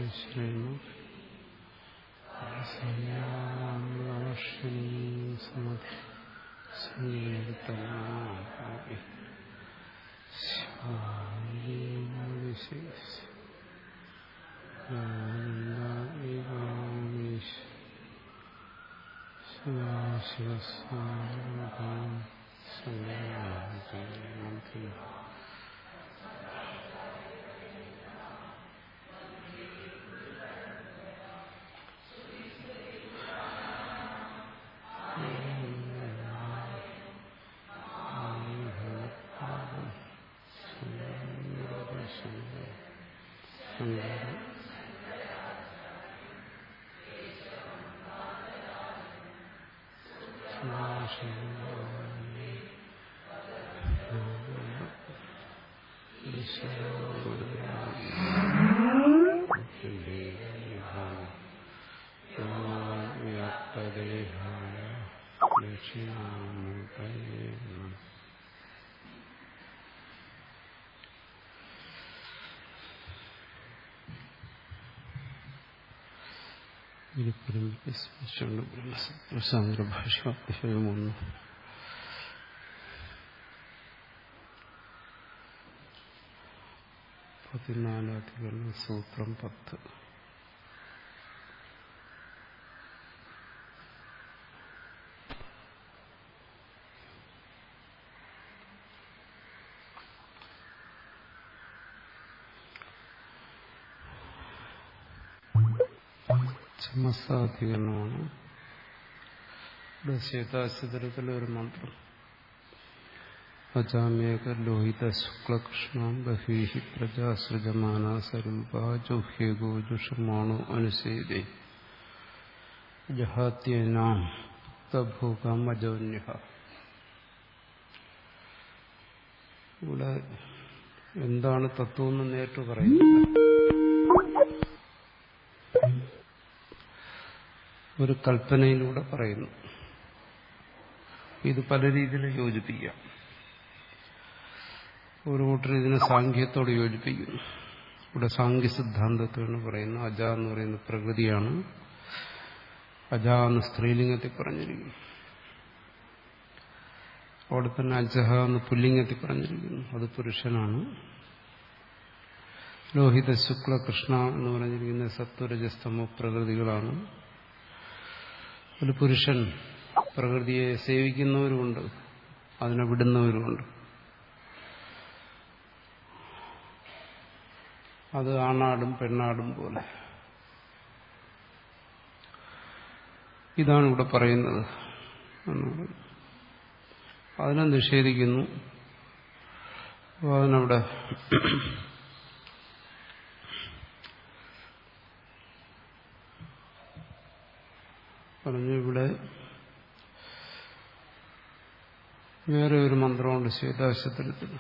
ശ്രേണു ശിവസ്വാമി വ്യാപ്തദേഹായ ദക്ഷിണാമൂർത്തയേ നമഃ സ്മരിച്ചുകൊണ്ട് ബ്രഹ്മസൂത്ര ഭാഷ്യാഭ്യയം ഒന്ന് പതിനാലാധികരണം സൂത്രം പത്ത് ചമസാധികരണമാണ് ഇവിടെ ശ്വേതാശതരത്തിലെ ഒരു മന്ത്രം അജാമ്യേക ലോഹിത ശുക്ലകൃഷ്ണാം ബഹീഹി പ്രജാസൃജമാന സരൂപ ജൗഹ്യേകോ ജുഷമാണു അനുസേതേ ജഹാത്യനാം തഭൂകം അജോന്യ ഇവിടെ എന്താണ് തത്വം എന്ന് നേരിട്ട് പറയുന്നത് ഒരു കൽപ്പനയിലൂടെ പറയുന്നു ഇത് പല രീതിയിൽ യോജിപ്പിക്കാം ഒരു കൂട്ടർ ഇതിനെ സാഖ്യത്തോട് യോജിപ്പിക്കുന്നു ഇവിടെ സാഖ്യ സിദ്ധാന്തത്താണ് പറയുന്നത് അജ എന്ന് പറയുന്ന പ്രകൃതിയാണ് അജ എന്ന് സ്ത്രീലിംഗത്തിൽ പറഞ്ഞിരിക്കുന്നു അവിടെ തന്നെ അജഹ എന്ന് പുല്ലിംഗത്തിൽ പറഞ്ഞിരിക്കുന്നു അത് പുരുഷനാണ് ലോഹിത ശുക്ല കൃഷ്ണ എന്ന് പറഞ്ഞിരിക്കുന്ന സത്വരജസ്തമോ പ്രകൃതികളാണ് ഒരു പുരുഷൻ പ്രകൃതിയെ സേവിക്കുന്നവരുമുണ്ട് അതിനെ വിടുന്നവരുമുണ്ട് അത് ആണാടും പെണ്ണാടും പോലെ ഇതാണ് ഇവിടെ പറയുന്നത് അതിനെ നിഷേധിക്കുന്നു അപ്പോൾ അതിനവിടെ പറഞ്ഞു ഇവിടെ വേറെ ഒരു മന്ത്രമുണ്ട് ശ്വേതാശത്രത്തിൽ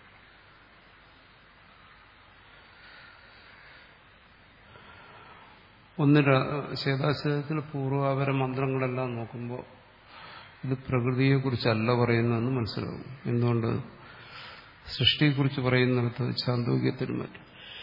ഒന്ന് ശ്വേതാശതത്തിൽ പൂർവാപര മന്ത്രങ്ങളെല്ലാം നോക്കുമ്പോൾ ഇത് പ്രകൃതിയെക്കുറിച്ചല്ല പറയുന്നതെന്ന് മനസ്സിലാവും എന്തുകൊണ്ട് സൃഷ്ടിയെക്കുറിച്ച് പറയുന്നിടത്ത് ചാന്തോക്യത്തിനും മറ്റും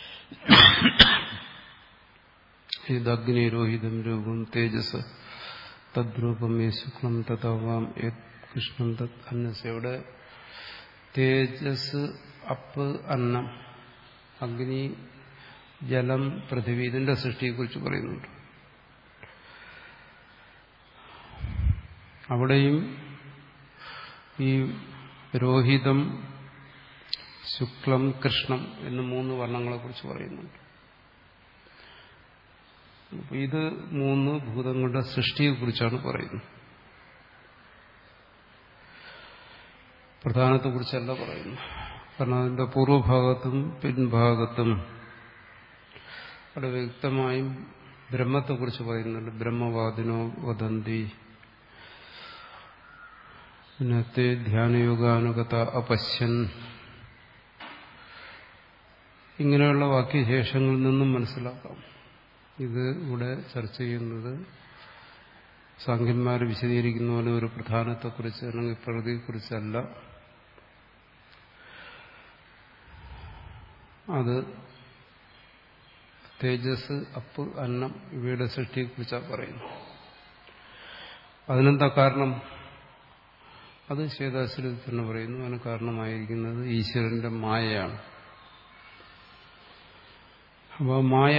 ഇത് അഗ്നിരോഹിതം രൂപം തേജസ് തദ്രൂപമേ ശുക്ലം തഥാവാം കൃഷ്ണം തത് അന്നസയുടെ തേജസ് അപ്പ് അന്നം അഗ്നി ജലം പൃഥിവി ഇതിന്റെ സൃഷ്ടിയെക്കുറിച്ച് പറയുന്നുണ്ട് അവിടെയും ഈ രോഹിതം ശുക്ലം കൃഷ്ണം എന്ന് മൂന്ന് വർണ്ണങ്ങളെക്കുറിച്ച് പറയുന്നുണ്ട് ഇത് മൂന്ന് ഭൂതങ്ങളുടെ സൃഷ്ടിയെക്കുറിച്ചാണ് പറയുന്നത് പ്രധാനത്തെക്കുറിച്ചല്ല പറയുന്നു കാരണം അതിന്റെ പൂർവ്വഭാഗത്തും പിൻഭാഗത്തും അവിടെ വ്യക്തമായും ബ്രഹ്മത്തെക്കുറിച്ച് ബ്രഹ്മവാദിനോ വദന്തി പിന്നത്തെ ധ്യാനയോഗാനുഗത അപശ്യൻ ഇങ്ങനെയുള്ള വാക്യശേഷങ്ങളിൽ നിന്നും മനസ്സിലാക്കാം ഇത് ഇവിടെ ചർച്ച ചെയ്യുന്നത് സാഖ്യന്മാർ വിശദീകരിക്കുന്ന പോലെ ഒരു പ്രധാനത്തെക്കുറിച്ച് അല്ലെങ്കിൽ പ്രകൃതിയെക്കുറിച്ചല്ല അത് തേജസ് അപ്പ് അന്നം ഇവയുടെ സൃഷ്ടിയെക്കുറിച്ചാണ് പറയുന്നത് അതിനെന്താ കാരണം അത് ശ്വേതാശ്വരത്തിൽ തന്നെ പറയുന്നു അതിന് കാരണമായിരിക്കുന്നത് ഈശ്വരന്റെ മായയാണ് അപ്പോൾ മായ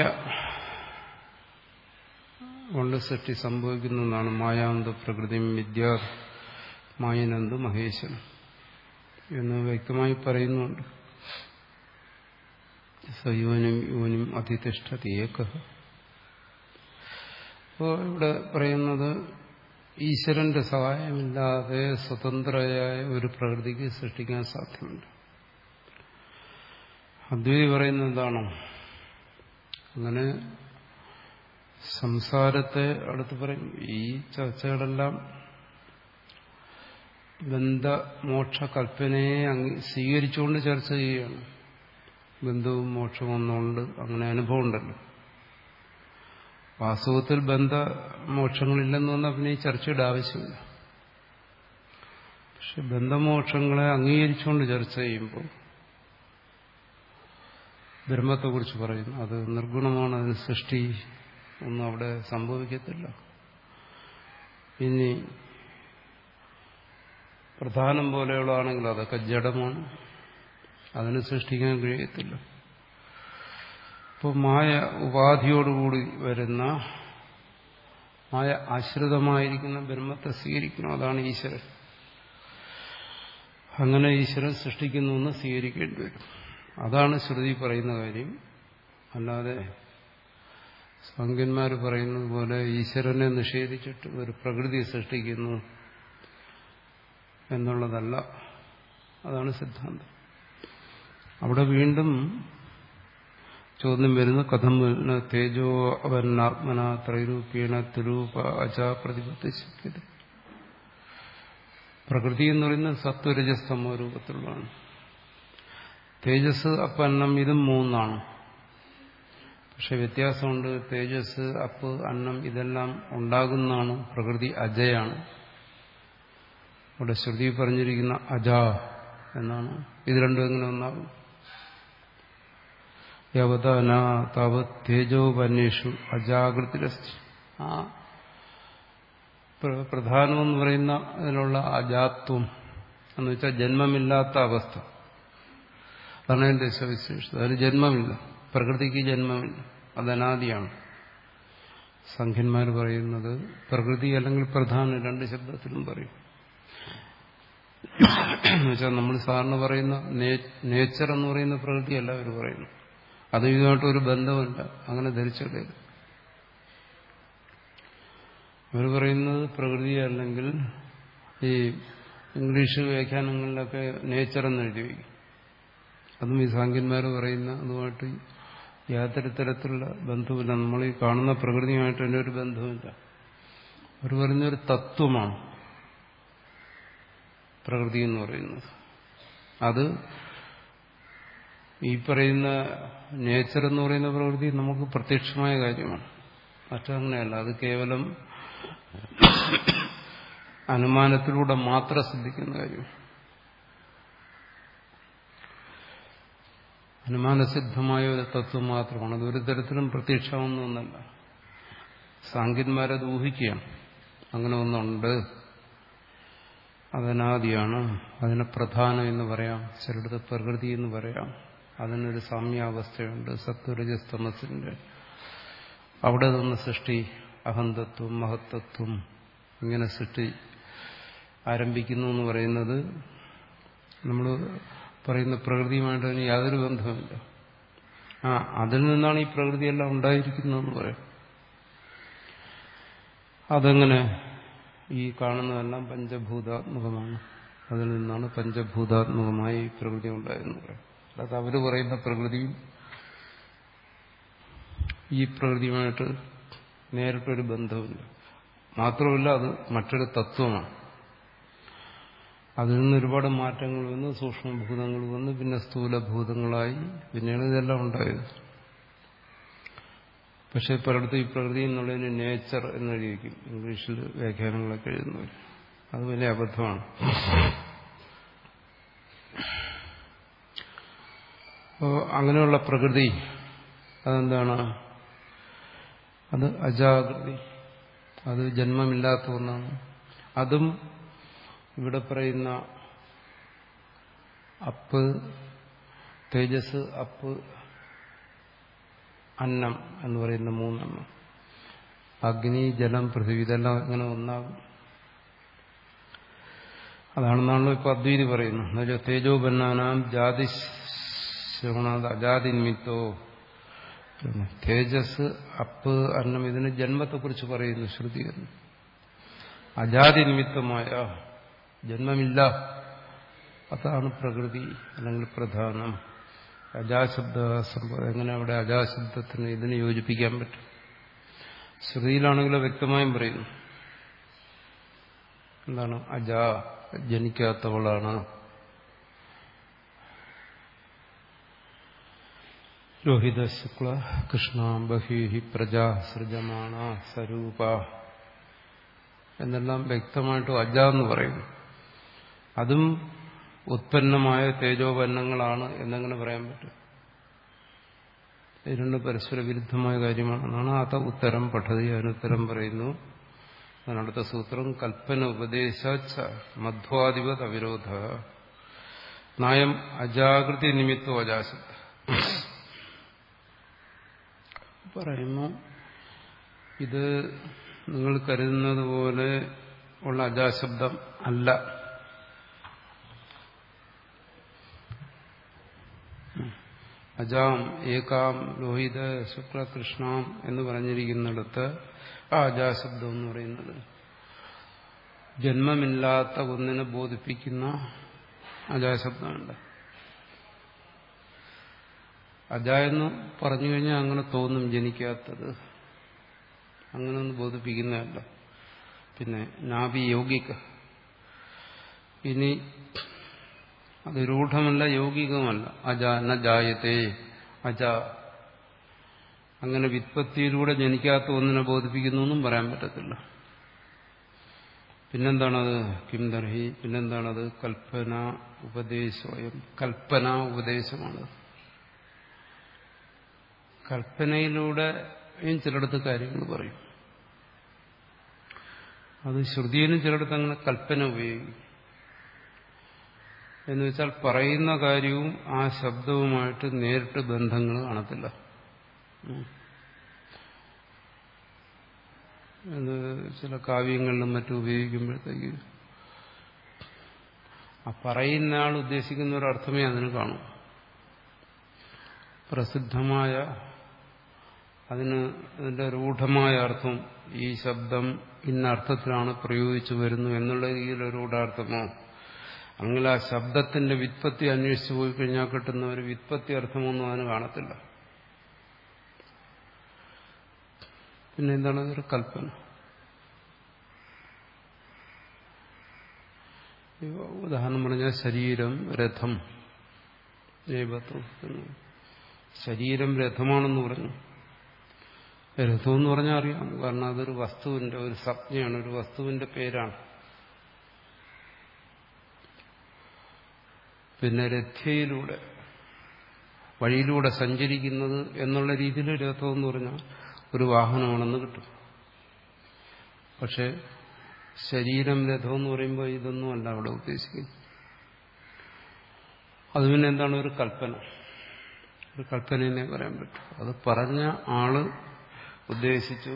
കൊണ്ട് സൃഷ്ടി സംഭവിക്കുന്നതാണ് മായാന്ത പ്രകൃതി വിദ്യ മായനന്ത് മഹേശ്വരൻ എന്ന് വ്യക്തമായി പറയുന്നുണ്ട് സയോനും യോനും അതിഷ്ഠതി ഏക അപ്പോൾ ഇവിടെ പറയുന്നത് ഈശ്വരന്റെ സഹായമില്ലാതെ സ്വതന്ത്രയായ ഒരു പ്രകൃതിക്ക് സൃഷ്ടിക്കാൻ സാധ്യമല്ല അദ്വൈതി പറയുന്നത് എന്താണോ അങ്ങനെ സംസാരത്തെ അടുത്ത് പറയും ഈ ചർച്ചകളെല്ലാം ബന്ധമോക്ഷ കൽപ്പനയെ അങ്ങ് സ്വീകരിച്ചുകൊണ്ട് ചർച്ച ചെയ്യുകയാണ് ബന്ധവും മോക്ഷവും ഒന്നുകൊണ്ട് അങ്ങനെ അനുഭവം ഉണ്ടല്ലോ വാസ്തവത്തിൽ ബന്ധമോക്ഷങ്ങളില്ലെന്ന് പറഞ്ഞാൽ പിന്നെ ഈ ചർച്ചയുടെ ആവശ്യമില്ല പക്ഷെ ബന്ധമോക്ഷങ്ങളെ അംഗീകരിച്ചുകൊണ്ട് ചർച്ച ചെയ്യുമ്പോൾ ബ്രഹ്മത്തെക്കുറിച്ച് പറയുന്നു അത് നിർഗുണമാണ് അതിന് സൃഷ്ടി ഒന്നും അവിടെ സംഭവിക്കത്തില്ല ഇനി പ്രധാനം പോലെയുള്ളതാണെങ്കിൽ അതൊക്കെ ജഡമാണ് അതിന് സൃഷ്ടിക്കാൻ കഴിയത്തില്ല ഇപ്പോൾ മായ ഉപാധിയോടുകൂടി വരുന്ന മായ ആശ്രിതമായിരിക്കുന്ന ബ്രഹ്മത്തെ സ്വീകരിക്കണം അതാണ് ഈശ്വരൻ അങ്ങനെ ഈശ്വരൻ സൃഷ്ടിക്കുന്നു എന്ന് സ്വീകരിക്കേണ്ടി വരും അതാണ് ശ്രുതി പറയുന്ന കാര്യം അല്ലാതെ സംഖ്യന്മാർ പറയുന്നത് പോലെ ഈശ്വരനെ നിഷേധിച്ചിട്ട് ഒരു പ്രകൃതി സൃഷ്ടിക്കുന്നു എന്നുള്ളതല്ല അതാണ് സിദ്ധാന്തം അവിടെ വീണ്ടും ചോദ്യം വരുന്നു കഥം തേജോ അവനാത്മന ത്രൈരൂപ്യേണ തിരൂപ അജ പ്രതിപത്തി ശക്യത പ്രകൃതി എന്ന് പറയുന്നത് സത്വരജസ്തമോ രൂപത്തിലുള്ളതാണ് തേജസ് അപ്പന്നം ഇതും മൂന്നാണ് പക്ഷെ വ്യത്യാസമുണ്ട് തേജസ് അപ്പ് അന്നം ഇതെല്ലാം ഉണ്ടാകുന്നതാണ് പ്രകൃതി അജയാണ് ഇവിടെ ശ്രുതി പറഞ്ഞിരിക്കുന്ന അജ എന്നാണ് ഇത് രണ്ടും എങ്ങനെ ഒന്നാകും യവതന താവത് തേജോപന്വേഷു അജാഗ്രതിരസ്തി ആ പ്രധാനമെന്ന് പറയുന്ന അതിലുള്ള അജാത്വം എന്ന് വെച്ചാൽ ജന്മമില്ലാത്ത അവസ്ഥ അതാണ് അതിന്റെ സവിശേഷത അതിന് ജന്മമില്ല പ്രകൃതിക്ക് ജന്മമില്ല അത് അനാദിയാണ് സംഖ്യന്മാർ പറയുന്നത് പ്രകൃതി അല്ലെങ്കിൽ പ്രധാനം രണ്ട് ശബ്ദത്തിലും പറയും എന്നുവെച്ചാൽ നമ്മൾ സാറിന് പറയുന്ന നേച്ചർ എന്ന് പറയുന്ന പ്രകൃതിയല്ല അവർ പറയുന്നു അത് ഇതുമായിട്ട് ഒരു ബന്ധമില്ല അങ്ങനെ ധരിച്ചിടരുത് അവർ പറയുന്നത് പ്രകൃതി അല്ലെങ്കിൽ ഈ ഇംഗ്ലീഷ് വ്യാഖ്യാനങ്ങളിലൊക്കെ നേച്ചർ എന്ന് എഴുതി വയ്ക്കും അതും ഈ സാങ്കന്മാർ പറയുന്ന അതുമായിട്ട് യാതൊരു തരത്തിലുള്ള ബന്ധവുമില്ല നമ്മൾ ഈ കാണുന്ന പ്രകൃതിയുമായിട്ട് എൻ്റെ ഒരു ബന്ധവുമില്ല അവർ പറയുന്ന ഒരു തത്വമാണ് പ്രകൃതി എന്ന് പറയുന്നത് അത് ഈ പറയുന്ന നേച്ചർ എന്ന് പറയുന്ന പ്രകൃതി നമുക്ക് പ്രത്യക്ഷമായ കാര്യമാണ് മറ്റങ്ങനെയല്ല അത് കേവലം അനുമാനത്തിലൂടെ മാത്രം സിദ്ധിക്കുന്ന കാര്യം അനുമാനസിദ്ധമായ ഒരു തത്വം മാത്രമാണ് അത് ഒരു തരത്തിലും പ്രത്യക്ഷമാവുന്ന ഒന്നല്ല സാങ്കന്മാരത് ഊഹിക്കുകയാണ് അങ്ങനെ ഒന്നുണ്ട് അതനാദിയാണ് അതിനെ പ്രധാനം എന്ന് പറയാം ചിലടത്ത് പ്രകൃതി എന്ന് പറയാം അതിനൊരു സാമ്യാവസ്ഥയുണ്ട് സത്വരജസ്തമസിന്റെ അവിടെ നിന്ന് സൃഷ്ടി അഹന്തത്വം മഹത്തത്വം ഇങ്ങനെ സൃഷ്ടി ആരംഭിക്കുന്നു എന്ന് പറയുന്നത് നമ്മൾ പറയുന്ന പ്രകൃതിയുമായിട്ട് അതിന് യാതൊരു ബന്ധവുമില്ല ആ അതിൽ നിന്നാണ് ഈ പ്രകൃതിയെല്ലാം ഉണ്ടായിരിക്കുന്നതെന്ന് പറയാം അതെങ്ങനെ ഈ കാണുന്നതെല്ലാം പഞ്ചഭൂതാത്മകമാണ് അതിൽ നിന്നാണ് പഞ്ചഭൂതാത്മകമായി ഈ പ്രകൃതി ഉണ്ടായെന്ന് പറയാം അല്ലാതെ അവർ പറയുന്ന പ്രകൃതിയും ഈ പ്രകൃതിയുമായിട്ട് നേരിട്ടൊരു ബന്ധമില്ല മാത്രമല്ല അത് മറ്റൊരു തത്വമാണ് അതിൽ നിന്ന് ഒരുപാട് മാറ്റങ്ങൾ വന്ന് സൂക്ഷ്മഭൂതങ്ങൾ വന്ന് പിന്നെ സ്ഥൂലഭൂതങ്ങളായി പിന്നെയാണ് ഇതെല്ലാം ഉണ്ടായത് പക്ഷെ പലയിടത്തും ഈ പ്രകൃതി എന്നുള്ളതിന് നേച്ചർ എന്നെഴുതിയിരിക്കും ഇംഗ്ലീഷിൽ വ്യാഖ്യാനങ്ങളൊക്കെ എഴുതുന്നവർ അത് വലിയ അബദ്ധമാണ് അപ്പോൾ അങ്ങനെയുള്ള പ്രകൃതി അതെന്താണ് അത് അജാകൃതി അത് ജന്മമില്ലാത്ത ഒന്നാണ് അതും ഇവിടെ പറയുന്ന അപ്പ് തേജസ് അപ്പ് അന്നം എന്ന് പറയുന്ന മൂന്നെണ്ണം അഗ്നി ജലം പൃഥ്വി ഇതെല്ലാം ഇങ്ങനെ ഒന്നാകും അതാണെന്നാണല്ലോ ഇപ്പൊ അദ്വൈതി പറയുന്നത് എന്നുവെച്ചാൽ തേജോപന്നാനാം ജാതി ശ്രവണാത് അജാതി നിമിത്തോ തേജസ് അപ്പ് അന്നം ഇതിന് ജന്മത്തെക്കുറിച്ച് പറയുന്നു ശ്രുതി അജാതി നിമിത്തമായ ജന്മമില്ല അതാണ് പ്രകൃതി അല്ലെങ്കിൽ പ്രധാനം അജാശബ്ദ സംഭവം എങ്ങനെ അവിടെ അജാശബ്ദത്തിന് ഇതിന് യോജിപ്പിക്കാൻ പറ്റും ശ്രുതിയിലാണെങ്കിലോ വ്യക്തമായും പറയുന്നു എന്താണ് അജാ ജനിക്കാത്തവളാണ് രോഹിത ശുക്ല കൃഷ്ണ ബഹീഹി പ്രജ സൃജമാണ സ്വരൂപ എന്നെല്ലാം വ്യക്തമായിട്ടും അജ എന്ന് പറയുന്നു അതും ഉത്പന്നമായ തേജോപന്നങ്ങളാണ് എന്നെങ്ങനെ പറയാൻ പറ്റും ഇത് രണ്ട് പരസ്പര വിരുദ്ധമായ കാര്യമാണെന്നാണ് അത ഉത്തരം പഠതി അതിനുത്തരം പറയുന്നു അതിനടുത്ത സൂത്രം കൽപ്പന ഉപദേശ മധ്വാധിപത് അവിരോധ നയം അജാകൃതി നിമിത്തോ അജാശബ്ദ പറയുന്നു ഇത് നിങ്ങൾ കരുതുന്നത് പോലെ ഉള്ള അജാശബ്ദം അല്ല അജാം ഏകാം ലോഹിത ശുക്ലകൃഷ്ണാം എന്ന് പറഞ്ഞിരിക്കുന്നിടത്ത് ആ അജാശബ്ദം എന്ന് പറയുന്നത് ജന്മമില്ലാത്ത ഒന്നിനെ ബോധിപ്പിക്കുന്ന അജാശബ്ദമുണ്ട് അജ എന്ന് പറഞ്ഞു കഴിഞ്ഞാൽ അങ്ങനെ തോന്നും ജനിക്കാത്തത് അങ്ങനെ ഒന്ന് ബോധിപ്പിക്കുന്നതല്ല പിന്നെ നാഭി യൗകിക ഇനി അത് രൂഢമല്ല യൗകികമല്ല അജ ന ജായത്തെ അജ അങ്ങനെ വിത്പത്തിയിലൂടെ ജനിക്കാത്ത ഒന്നിനെ ബോധിപ്പിക്കുന്നു എന്നും പറയാൻ പറ്റത്തില്ല പിന്നെന്താണത് കിം ദർഹി പിന്നെന്താണത് കൽപ്പന ഉപദേശം കൽപ്പന ഉപദേശമാണ് കൽപ്പനയിലൂടെയും ചിലടത്ത് കാര്യങ്ങൾ പറയും അത് ശ്രുതിയിലും ചിലടത്ത് അങ്ങനെ കൽപ്പന ഉപയോഗിക്കും എന്ന് വെച്ചാൽ പറയുന്ന കാര്യവും ആ ശബ്ദവുമായിട്ട് നേരിട്ട് ബന്ധങ്ങൾ കാണത്തില്ല എന്ന് ചില കാവ്യങ്ങളിലും മറ്റും ഉപയോഗിക്കുമ്പോഴത്തേക്ക് ആ പറയുന്ന ആൾ ഉദ്ദേശിക്കുന്ന ഒരു അർത്ഥമേ അതിന് കാണൂ പ്രസിദ്ധമായ അതിന് അതിന്റെ രൂഢമായ അർത്ഥം ഈ ശബ്ദം ഇന്ന അർത്ഥത്തിലാണ് പ്രയോഗിച്ചു വരുന്നു എന്നുള്ള രീതിയിലൊരു രൂഢാർത്ഥമോ അങ്ങനെ ആ ശബ്ദത്തിന്റെ വിത്പത്തി അന്വേഷിച്ചു പോയി കഴിഞ്ഞാൽ കിട്ടുന്ന ഒരു വിത്പത്തി അർത്ഥമൊന്നും അതിന് കാണത്തില്ല പിന്നെ എന്താണ് ഒരു കൽപ്പന ഉദാഹരണം പറഞ്ഞാൽ ശരീരം രഥം ജൈവത്വം ശരീരം രഥമാണെന്ന് പറഞ്ഞു രഥം എന്ന് പറഞ്ഞാൽ അറിയാം കാരണം അതൊരു വസ്തുവിന്റെ ഒരു സംജ്ഞയാണ് ഒരു വസ്തുവിന്റെ പേരാണ് പിന്നെ രഥയിലൂടെ വഴിയിലൂടെ സഞ്ചരിക്കുന്നത് എന്നുള്ള രീതിയിൽ രഥം എന്ന് പറഞ്ഞാൽ ഒരു വാഹനമാണെന്ന് കിട്ടും പക്ഷെ ശരീരം രഥം എന്ന് പറയുമ്പോൾ ഇതൊന്നും അല്ല അവിടെ ഉദ്ദേശിക്കുന്നത് അത് പിന്നെ എന്താണ് ഒരു കൽപ്പന ഒരു കൽപ്പനയെന്നെ പറയാൻ പറ്റും അത് പറഞ്ഞ ആള് ഉദ്ദേശിച്ചു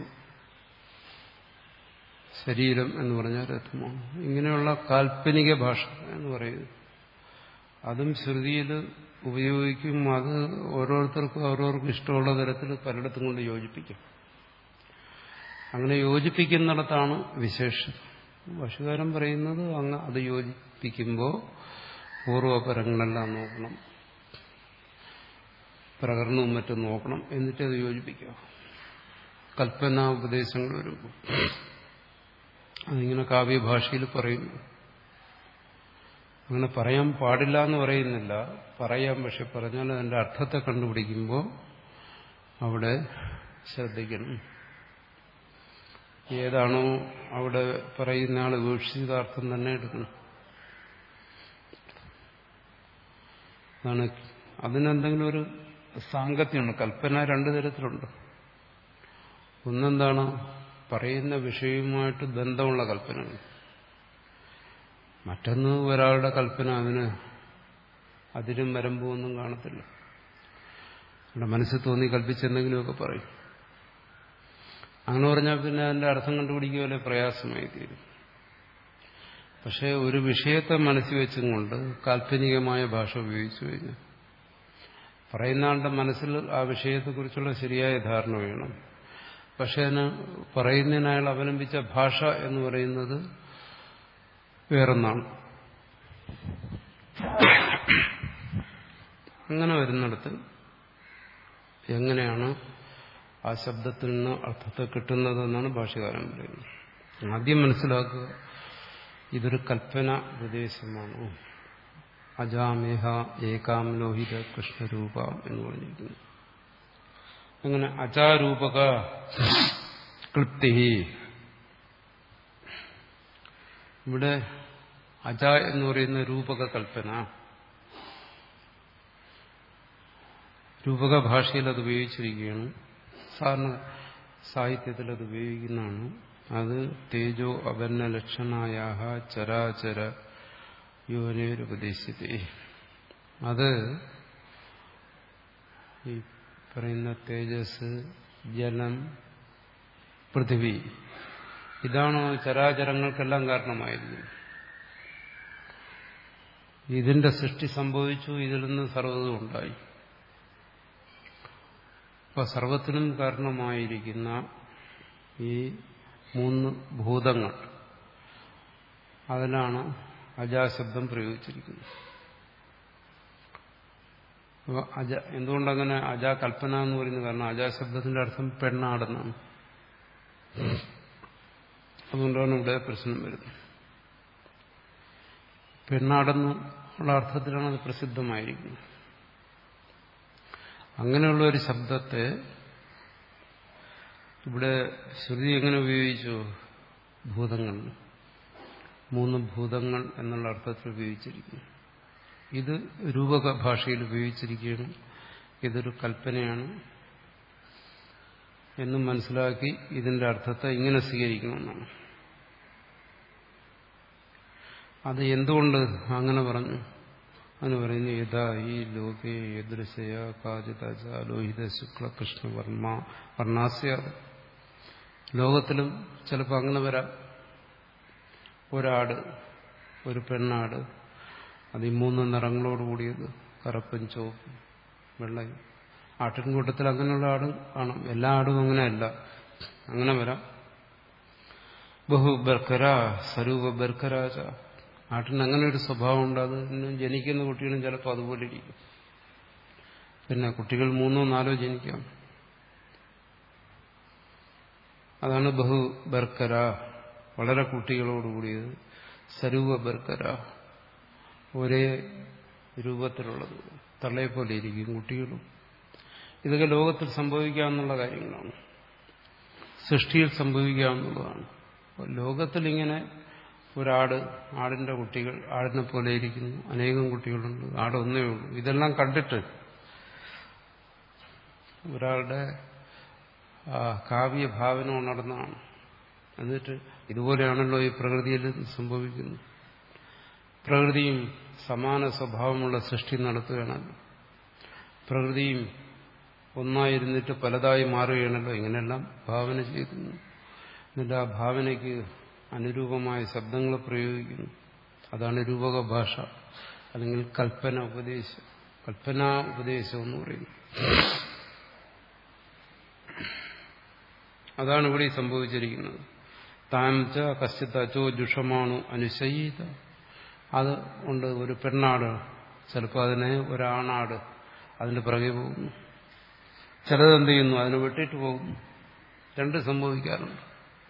ശരീരം എന്ന് പറഞ്ഞാൽ രഥമാണ് ഇങ്ങനെയുള്ള കാൽപ്പനിക ഭാഷ എന്ന് പറയുന്നത് അതും ശ്രുതിയിൽ ഉപയോഗിക്കും അത് ഓരോരുത്തർക്കും ഓരോർക്കും ഇഷ്ടമുള്ള തരത്തിൽ പലയിടത്തും കൊണ്ട് യോജിപ്പിക്കും അങ്ങനെ യോജിപ്പിക്കുന്നിടത്താണ് വിശേഷം ഭാഷകാരൻ പറയുന്നത് അങ്ങ് അത് യോജിപ്പിക്കുമ്പോൾ പൂർവപരങ്ങളെല്ലാം നോക്കണം പ്രകരണവും മറ്റും നോക്കണം എന്നിട്ട് അത് യോജിപ്പിക്കുക കൽപ്പന ഉപദേശങ്ങൾ വരുമ്പോൾ അതിങ്ങനെ കാവ്യഭാഷയിൽ പറയുന്നു അങ്ങനെ പറയാൻ പാടില്ല എന്ന് പറയുന്നില്ല പറയാം പക്ഷെ പറഞ്ഞാൽ അതിന്റെ അർത്ഥത്തെ കണ്ടുപിടിക്കുമ്പോൾ അവിടെ ശ്രദ്ധിക്കണം ഏതാണോ അവിടെ പറയുന്ന ആൾ വീക്ഷിച്ച അർത്ഥം തന്നെ എടുക്കണം അതാണ് അതിനെന്തെങ്കിലും ഒരു സാങ്കത്യമുണ്ട് കൽപ്പന രണ്ടു തരത്തിലുണ്ട് ഒന്നെന്താണ് പറയുന്ന വിഷയവുമായിട്ട് ബന്ധമുള്ള കൽപ്പനകൾ മറ്റൊന്ന് ഒരാളുടെ കൽപ്പന അതിന് അതിരും വരമ്പൊന്നും കാണത്തില്ല അവിടെ മനസ്സിൽ തോന്നി കൽപ്പിച്ചെന്തെങ്കിലുമൊക്കെ പറയും അങ്ങനെ പറഞ്ഞാൽ പിന്നെ അതിന്റെ അർത്ഥം കണ്ടുപിടിക്കുക വലിയ പ്രയാസമായി തീരും പക്ഷേ ഒരു വിഷയത്തെ മനസ്സിൽ വെച്ചും കൊണ്ട് കാൽപ്പനികമായ ഭാഷ ഉപയോഗിച്ചു കഴിഞ്ഞാൽ പറയുന്ന ആളുടെ മനസ്സിൽ ആ വിഷയത്തെക്കുറിച്ചുള്ള ശരിയായ ധാരണ വേണം പക്ഷെ അതിന് പറയുന്നതിന് അയാൾ അവലംബിച്ച ഭാഷ എന്ന് പറയുന്നത് വേറൊന്നാണ് അങ്ങനെ വരുന്നിടത്ത് എങ്ങനെയാണ് ആ ശബ്ദത്തിൽ നിന്ന് അർത്ഥത്തെ കിട്ടുന്നതെന്നാണ് ഭാഷകാരൻ പറയുന്നത് ആദ്യം മനസ്സിലാക്കുക ഇതൊരു കൽപ്പന ഉപദേശമാണ് അജാമേഹ ഏകാം ലോഹിത കൃഷ്ണരൂപ എന്ന് പറഞ്ഞിരിക്കുന്നു അങ്ങനെ അചാരൂപക ക്ലിപ്തി ഇവിടെ അജ എന്ന് പറയുന്ന രൂപക കൽപ്പന രൂപക ഭാഷയിൽ അത് ഉപയോഗിച്ചിരിക്കുകയാണ് സാധാരണ സാഹിത്യത്തിൽ അത് ഉപയോഗിക്കുന്നതാണ് അത് തേജോ അപന്ന ലക്ഷണായ ചരാചര യോനേരുപദേശിതേ അത് ഈ പറയുന്ന തേജസ് ജലം പൃഥിവി ഇതാണ് ചരാചരങ്ങൾക്കെല്ലാം കാരണമായിരിക്കുന്നത് ഇതിന്റെ സൃഷ്ടി സംഭവിച്ചു ഇതിൽ നിന്ന് സർവ്വതും ഉണ്ടായി അപ്പൊ സർവത്തിനും കാരണമായിരിക്കുന്ന ഈ മൂന്ന് ഭൂതങ്ങൾ അതിലാണ് അജാശബ്ദം പ്രയോഗിച്ചിരിക്കുന്നത് അപ്പോൾ അജ എന്തുകൊണ്ടങ്ങനെ അജാ കൽപ്പന എന്ന് പറയുന്നത് കാരണം അജാശബ്ദത്തിന്റെ അർത്ഥം പെണ്ണാടെന്നാണ് അതുകൊണ്ടാണ് ഇവിടെ പ്രശ്നം വരുന്നത് പെണ്ണാടെന്നുള്ള അർത്ഥത്തിലാണ് അത് പ്രസിദ്ധമായിരിക്കുന്നത് അങ്ങനെയുള്ള ഒരു ശബ്ദത്തെ ഇവിടെ ശ്രുതി എങ്ങനെ ഉപയോഗിച്ചു ഭൂതങ്ങൾ മൂന്ന് ഭൂതങ്ങൾ എന്നുള്ള അർത്ഥത്തിൽ ഉപയോഗിച്ചിരിക്കുന്നു ഇത് രൂപക ഭാഷയിൽ ഉപയോഗിച്ചിരിക്കുകയാണ് ഇതൊരു കൽപ്പനയാണ് എന്നും മനസ്സിലാക്കി ഇതിന്റെ അർത്ഥത്തെ ഇങ്ങനെ സ്വീകരിക്കണമെന്നാണ് അത് എന്തുകൊണ്ട് അങ്ങനെ പറഞ്ഞു അതിന് പറയുന്നു യഥാ ഈ ലോകേ യദൃശയ കാചിത ലോഹിത ശുക്ല കൃഷ്ണ വർമ്മ വർണ്ണാസ്യ ലോകത്തിലും ചിലപ്പോൾ അങ്ങനെ വരാം ഒരാട് ഒരു പെണ്ണാട് അത് ഈ മൂന്ന് നിറങ്ങളോട് കൂടിയത് കറുപ്പും ചുവപ്പും വെള്ളയും ആട്ടിൻകൂട്ടത്തിൽ അങ്ങനെയുള്ള ആടും കാണാം എല്ലാ ആടും അങ്ങനെയല്ല അങ്ങനെ വരാം ബഹു ബർക്കര സ്വരൂപ ബർക്കരാച ആട്ടിന് അങ്ങനെ ഒരു സ്വഭാവം ഉണ്ട് അത് ജനിക്കുന്ന കുട്ടികളും ചിലപ്പോൾ അതുപോലെ ഇരിക്കും പിന്നെ കുട്ടികൾ മൂന്നോ നാലോ ജനിക്കാം അതാണ് ബഹു ബർക്കര വളരെ കുട്ടികളോടുകൂടിയത് സ്വരൂപ ബർക്കര ഒരേ രൂപത്തിലുള്ളത് തള്ളയെ പോലെ ഇരിക്കും കുട്ടികളും ഇതൊക്കെ ലോകത്തിൽ സംഭവിക്കാവുന്ന കാര്യങ്ങളാണ് സൃഷ്ടിയിൽ സംഭവിക്കാവുന്നതാണ് ലോകത്തിൽ ഇങ്ങനെ ഒരാട് ആടിന്റെ കുട്ടികൾ ആടിനെ പോലെ ഇരിക്കുന്നു അനേകം കുട്ടികളുണ്ട് ആട് ഒന്നേ ഉള്ളൂ ഇതെല്ലാം കണ്ടിട്ട് ഒരാളുടെ കാവ്യ ഭാവന ഉണർന്നതാണ് എന്നിട്ട് ഇതുപോലെയാണല്ലോ ഈ പ്രകൃതിയിൽ സംഭവിക്കുന്നത് പ്രകൃതിയും സമാന സ്വഭാവമുള്ള സൃഷ്ടി നടത്തുകയാണല്ലോ പ്രകൃതിയും ഒന്നായിരുന്നിട്ട് പലതായി മാറുകയാണല്ലോ ഇങ്ങനെയെല്ലാം ഭാവന ചെയ്യുന്നു എന്നിട്ട് ആ ഭാവനയ്ക്ക് അനുരൂപമായ ശബ്ദങ്ങൾ പ്രയോഗിക്കുന്നു അതാണ് രൂപക ഭാഷ അല്ലെങ്കിൽ കൽപ്പന ഉപദേശം കൽപ്പന ഉപദേശം എന്ന് പറയുന്നു അതാണ് ഇവിടെ സംഭവിച്ചിരിക്കുന്നത് താൻ ച കശ്ചിത്ത അച്ചോ ജുഷമാണു അനുശയിത അത് ഉണ്ട് ഒരു പെണ്ണാട് ചിലപ്പോൾ അതിനെ ഒരാണാട് അതിന്റെ പിറകെ പോകുന്നു ചിലത് എന്ത് ചെയ്യുന്നു അതിനെ വെട്ടിട്ട് പോകുന്നു രണ്ട് സംഭവിക്കാറുണ്ട്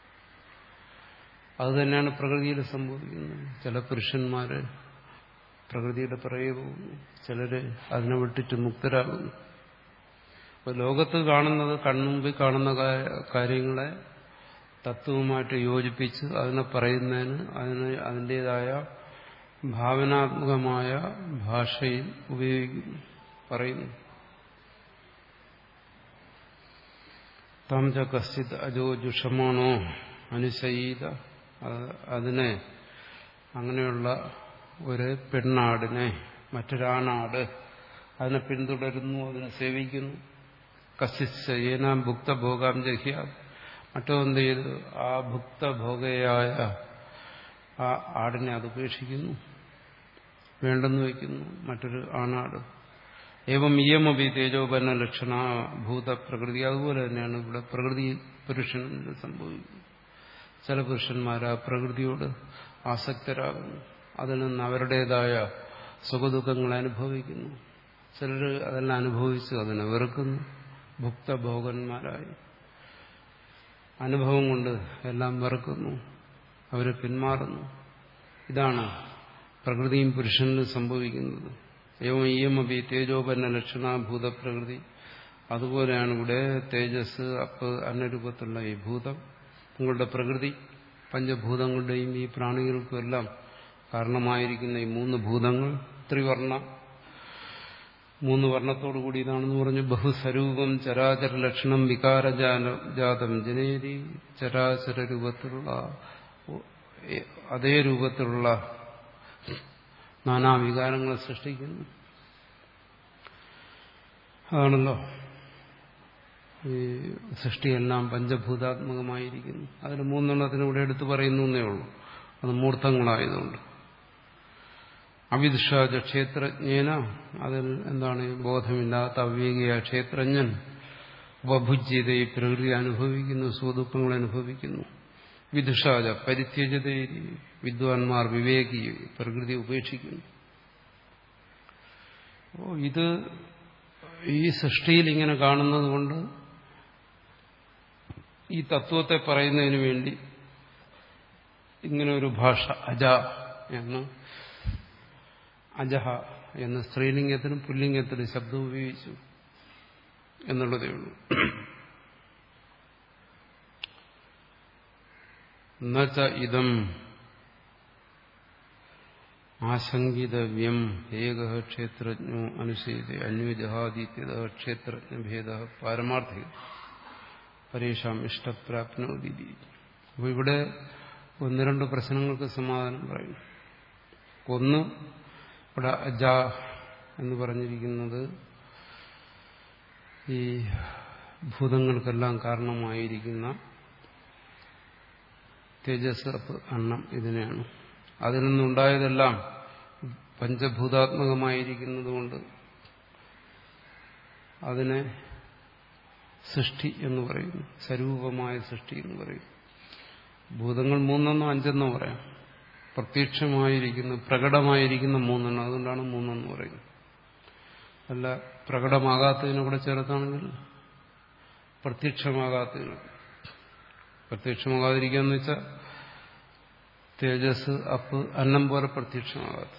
അത് തന്നെയാണ് പ്രകൃതിയിൽ സംഭവിക്കുന്നത് ചില പുരുഷന്മാര് പ്രകൃതിയുടെ പിറകെ പോകുന്നു ചിലര് അതിനെ വിട്ടിട്ട് മുക്തരാകുന്നു അപ്പോൾ ലോകത്ത് കാണുന്നത് കൺമുമ്പിൽ കാണുന്ന കാര്യങ്ങളെ തത്വവുമായിട്ട് യോജിപ്പിച്ച് അതിനെ പറയുന്നതിന് അതിന് അതിൻ്റെതായ ഭാവനാത്മകമായ ഭാഷയിൽ ഉപയോഗിക്കുന്നു പറയുന്നു താം ച കശ്ചിത് അജോ ജുഷമാണോ അനുശയീത അതിനെ അങ്ങനെയുള്ള ഒരു പെണ്ണാടിനെ മറ്റൊരാണാട് അതിനെ പിന്തുടരുന്നു അതിനെ സേവിക്കുന്നു കശിശയേനാം ഭുക്തഭോഗാം ജഹ്യ മറ്റോ എന്ത് ചെയ്ത് ആ ഭുക്തഭോഗയായ ആ ആടിനെ അത് ഉപേക്ഷിക്കുന്നു വേണ്ടെന്ന് വയ്ക്കുന്നു മറ്റൊരു ആണാട് ഏവം ഇയമപി തേജോപന്ന ലക്ഷണ ഭൂതപ്രകൃതി അതുപോലെ തന്നെയാണ് ഇവിടെ പ്രകൃതി പുരുഷനിൽ സംഭവിക്കുന്നത് ചില പുരുഷന്മാർ ആ പ്രകൃതിയോട് ആസക്തരാകുന്നു അതിൽ നിന്ന് അവരുടേതായ സുഖദുഃഖങ്ങൾ അനുഭവിക്കുന്നു ചിലർ അതെല്ലാം അനുഭവിച്ച് അതിനെ വെറുക്കുന്നു ഭുക്തഭോഗന്മാരായി അനുഭവം കൊണ്ട് എല്ലാം വെറുക്കുന്നു അവർ പിന്മാറുന്നു ഇതാണ് പ്രകൃതിയും പുരുഷനിലും സംഭവിക്കുന്നത് ഏവം ഈയമപി തേജോപന്ന ലക്ഷണാഭൂത പ്രകൃതി അതുപോലെയാണ് ഇവിടെ തേജസ് അപ്പ് അന്നരൂപത്തിലുള്ള ഈ ഭൂതം നിങ്ങളുടെ പ്രകൃതി പഞ്ചഭൂതങ്ങളുടെയും ഈ പ്രാണികൾക്കും എല്ലാം കാരണമായിരിക്കുന്ന ഈ മൂന്ന് ഭൂതങ്ങൾ ത്രിവർണ്ണ മൂന്ന് വർണ്ണത്തോടു കൂടി ഇതാണെന്ന് പറഞ്ഞു ബഹുസ്വരൂപം ചരാചര ലക്ഷണം വികാരജാതം ജനേരി ചരാചര രൂപത്തിലുള്ള അതേ രൂപത്തിലുള്ള നാനാവികാരങ്ങളെ സൃഷ്ടിക്കുന്നു അതാണല്ലോ ഈ സൃഷ്ടിയെല്ലാം പഞ്ചഭൂതാത്മകമായിരിക്കുന്നു അതിൽ മൂന്നെണ്ണത്തിന് ഇവിടെ എടുത്തു പറയുന്നു എന്നേ ഉള്ളൂ അത് മൂർത്തങ്ങളായതുകൊണ്ട് അവിദുഷാജ ക്ഷേത്രജ്ഞേന അതിൽ എന്താണ് ബോധമില്ലാത്ത അവിവേകിയ ക്ഷേത്രജ്ഞൻ ഉപഭുജ്യത ഈ പ്രകൃതി അനുഭവിക്കുന്നു സുഖദുഃഖങ്ങൾ അനുഭവിക്കുന്നു വിദുഷാജ പരിത്യജത വിദ്വാൻമാർ വിവേകി പ്രകൃതി ഉപേക്ഷിക്കുന്നു ഓ ഇത് ഈ സൃഷ്ടിയിൽ ഇങ്ങനെ കാണുന്നത് കൊണ്ട് ഈ തത്വത്തെ പറയുന്നതിന് വേണ്ടി ഇങ്ങനെ ഒരു ഭാഷ അജ എന്ന് അജഹ എന്ന് സ്ത്രീലിംഗത്തിനും പുല്ലിംഗത്തിനും ശബ്ദം ഉപയോഗിച്ചു എന്നുള്ളതേ ഉള്ളൂ എന്നുവച്ച ഇതം ആശങ്കിതവ്യം ഏക ക്ഷേത്രജ്ഞോ അനുസരിത അന്വജഹാദിത്യത ക്ഷേത്രജ്ഞഭേദ പാരമാർത്ഥിക പരേഷാം ഇഷ്ടപ്രാപ്നോദി അപ്പോൾ ഇവിടെ ഒന്ന് രണ്ട് പ്രശ്നങ്ങൾക്ക് സമാധാനം പറയും ഒന്ന് ഇവിടെ അജ എന്ന് പറഞ്ഞിരിക്കുന്നത് ഈ ഭൂതങ്ങൾക്കെല്ലാം കാരണമായിരിക്കുന്ന തേജസ് അന്നം ഇതിനെയാണ് അതിൽ നിന്നുണ്ടായതെല്ലാം പഞ്ചഭൂതാത്മകമായിരിക്കുന്നതുകൊണ്ട് അതിനെ സൃഷ്ടി എന്ന് പറയുന്നു സ്വരൂപമായ സൃഷ്ടി എന്ന് പറയും ഭൂതങ്ങൾ മൂന്നെന്നോ അഞ്ചെന്നോ പറയാം പ്രത്യക്ഷമായിരിക്കുന്ന പ്രകടമായിരിക്കുന്ന മൂന്നെണ്ണം അതുകൊണ്ടാണ് മൂന്നെന്ന് പറയുന്നത് അല്ല പ്രകടമാകാത്തതിനെ കൂടെ ചേർത്താണെങ്കിൽ പ്രത്യക്ഷമാകാത്തതിന് പ്രത്യക്ഷമാകാതിരിക്കാന്ന് വെച്ചാൽ തേജസ് അപ്പ് അന്നം പോലെ പ്രത്യക്ഷമാകാത്ത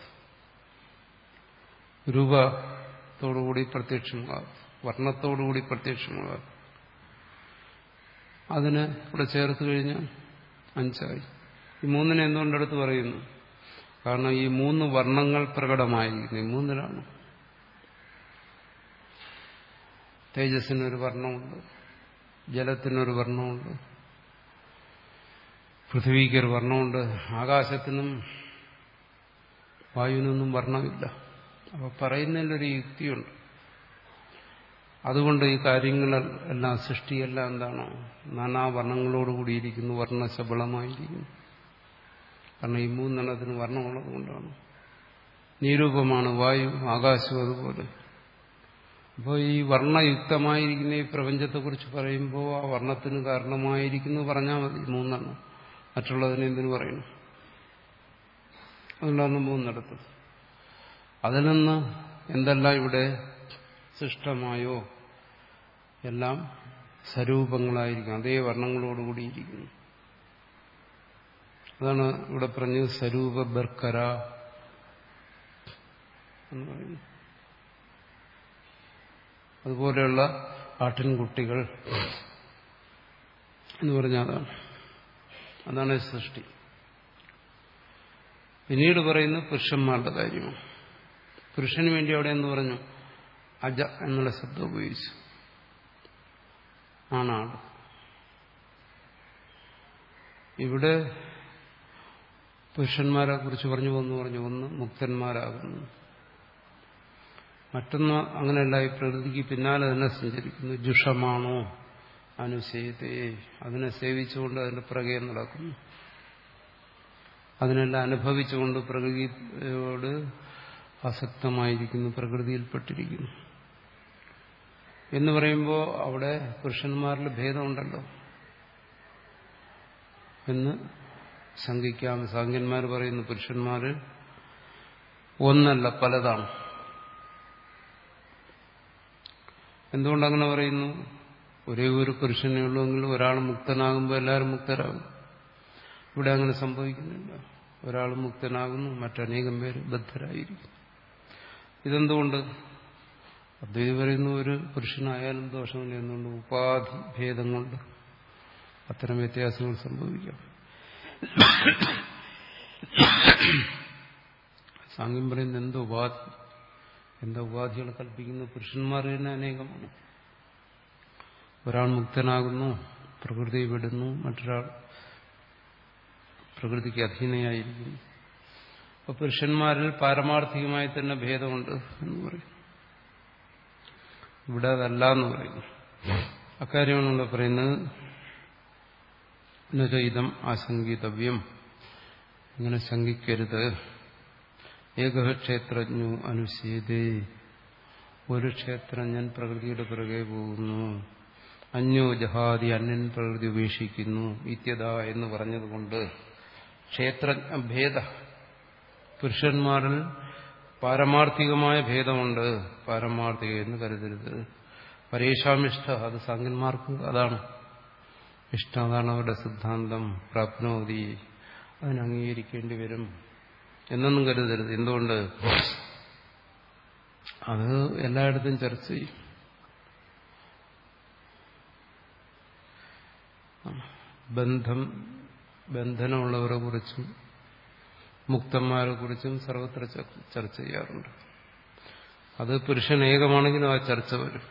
രൂപത്തോടുകൂടി പ്രത്യക്ഷമാകാത്ത വർണ്ണത്തോടുകൂടി പ്രത്യക്ഷമാകാത്ത അതിനെ ഇവിടെ ചേർത്ത് കഴിഞ്ഞാൽ അഞ്ചായി ഈ മൂന്നിനെ എന്തുകൊണ്ടെടുത്ത് പറയുന്നു കാരണം ഈ മൂന്ന് വർണ്ണങ്ങൾ പ്രകടമായിരിക്കുന്നു ഈ മൂന്നിലാണ് തേജസ്സിനൊരു വർണ്ണമുണ്ട് ജലത്തിനൊരു വർണ്ണമുണ്ട് പൃഥ്വിക്കൊരു വർണ്ണമുണ്ട് ആകാശത്തിനും വായുവിനൊന്നും വർണ്ണമില്ല അപ്പോൾ പറയുന്നതിലൊരു യുക്തിയുണ്ട് അതുകൊണ്ട് ഈ കാര്യങ്ങളെല്ലാം സൃഷ്ടിയെല്ലാം എന്താണ് നാനാ വർണ്ണങ്ങളോടുകൂടിയിരിക്കുന്നു വർണ്ണശബളമായിരിക്കുന്നു കാരണം ഈ മൂന്നെണ്ണത്തിന് വർണ്ണമുള്ളത് കൊണ്ടാണ് നിരൂപമാണ് വായു ആകാശവും അതുപോലെ അപ്പോൾ ഈ വർണ്ണയുക്തമായിരിക്കുന്ന ഈ പ്രപഞ്ചത്തെക്കുറിച്ച് പറയുമ്പോൾ ആ വർണ്ണത്തിന് കാരണമായിരിക്കുന്നു പറഞ്ഞാൽ മതി മൂന്നെണ്ണം മറ്റുള്ളതിനെ എന്തിനു പറയുന്നു അതുകൊണ്ടാണ് മൂന്നിടത്തത് അതിൽ നിന്ന് എന്തെല്ലാം ഇവിടെ സൃഷ്ടമായോ എല്ലാം സ്വരൂപങ്ങളായിരിക്കും അതേ വർണ്ണങ്ങളോടുകൂടിയിരിക്കുന്നു അതാണ് ഇവിടെ പറഞ്ഞത് സ്വരൂപ ബർക്കര എന്ന് പറയുന്നു അതുപോലെയുള്ള ആട്ടിൻകുട്ടികൾ എന്ന് പറഞ്ഞാൽ അതാണ് അതാണ് സൃഷ്ടി പിന്നീട് പറയുന്നത് പുരുഷന്മാരുടെ കാര്യമാണ് പുരുഷന് വേണ്ടി അവിടെ എന്ന് പറഞ്ഞു അജ എന്നുള്ള ശബ്ദം ഉപയോഗിച്ചു ആണാട് ഇവിടെ പുരുഷന്മാരെ കുറിച്ച് പറഞ്ഞു ഒന്ന് പറഞ്ഞു ഒന്ന് മുക്തന്മാരാകുന്നു മറ്റൊന്ന് അങ്ങനെയല്ല ഈ പ്രകൃതിക്ക് പിന്നാലെ തന്നെ സഞ്ചരിക്കുന്നു ജുഷമാണോ അനുസേതേ അതിനെ സേവിച്ചുകൊണ്ട് അതിന്റെ പിറകെ നടക്കുന്നു അതിനെല്ലാം അനുഭവിച്ചുകൊണ്ട് പ്രകൃതിയോട് ആസക്തമായിരിക്കുന്നു പ്രകൃതിയിൽപ്പെട്ടിരിക്കുന്നു എന്ന് പറയുമ്പോൾ അവിടെ പുരുഷന്മാരിൽ ഭേദമുണ്ടല്ലോ എന്ന് ശങ്കിക്കാം സാങ്കന്മാർ പറയുന്നു പുരുഷന്മാര് ഒന്നല്ല പലതാണ് എന്തുകൊണ്ടങ്ങനെ പറയുന്നു ഒരേ ഒരു പുരുഷനേ ഉള്ളൂവെങ്കിൽ ഒരാൾ മുക്തനാകുമ്പോൾ എല്ലാവരും മുക്തരാകും ഇവിടെ അങ്ങനെ സംഭവിക്കുന്നില്ല ഒരാൾ മുക്തനാകുന്നു മറ്റനേകം പേര് ബദ്ധരായിരിക്കും ഇതെന്തുകൊണ്ട് അദ്വൈതി പറയുന്ന ഒരു പുരുഷനായാലും ദോഷമില്ല എന്നുകൊണ്ട് ഉപാധി ഭേദം കൊണ്ട് അത്തരം വ്യത്യാസങ്ങൾ സംഭവിക്കാം സാങ്ക്യം പറയുന്ന എന്ത് ഉപാധി എന്താ ഉപാധികൾ കൽപ്പിക്കുന്ന പുരുഷന്മാർ തന്നെ അനേകമാണ് ഒരാൾ മുക്തനാകുന്നു പ്രകൃതി വിടുന്നു മറ്റൊരാൾ പ്രകൃതിക്ക് അധീനയായിരിക്കുന്നു അപ്പൊ പുരുഷന്മാരിൽ പാരമാർത്ഥികമായി തന്നെ ഭേദമുണ്ട് എന്ന് പറയും ഇവിടെ അതല്ല എന്ന് പറയുന്നു അക്കാര്യമാണ് ഇവിടെ പറയുന്നത് എന്നുവെച്ചാൽ ആശങ്കിതവ്യം ഇങ്ങനെ ശങ്കിക്കരുത് ഏകക്ഷേത്രജ്ഞു അനുശീതേ ഒരു ക്ഷേത്രജ്ഞൻ പ്രകൃതിയുടെ പിറകെ പോകുന്നു അന്യോ ജഹാദി അന്യൻ പ്രകൃതി ഉപേക്ഷിക്കുന്നു ഇത്യത എന്ന് പറഞ്ഞതുകൊണ്ട് ക്ഷേത്രജ്ഞ ഭേദ പുരുഷന്മാരിൽ പാരമാർത്ഥികമായ ഭേദമുണ്ട് പാരമാർത്ഥിക എന്ന് കരുതരുത് പരേഷാമിഷ്ട അത് സാങ്കന്മാർക്ക് അതാണ് ഇഷ്ടം അതാണ് അവരുടെ സിദ്ധാന്തം പ്രാപ്നോതി അതിന് അംഗീകരിക്കേണ്ടി വരും എന്നൊന്നും കരുതരുത് എന്തുകൊണ്ട് അത് എല്ലായിടത്തും ചർച്ച ചെയ്യും ബന്ധം ബന്ധനമുള്ളവരെ കുറിച്ചും മുക്തന്മാരെ കുറിച്ചും സർവത്ര ചർച്ച ചെയ്യാറുണ്ട് അത് പുരുഷൻ ഏകമാണെങ്കിലും ആ ചർച്ച വരും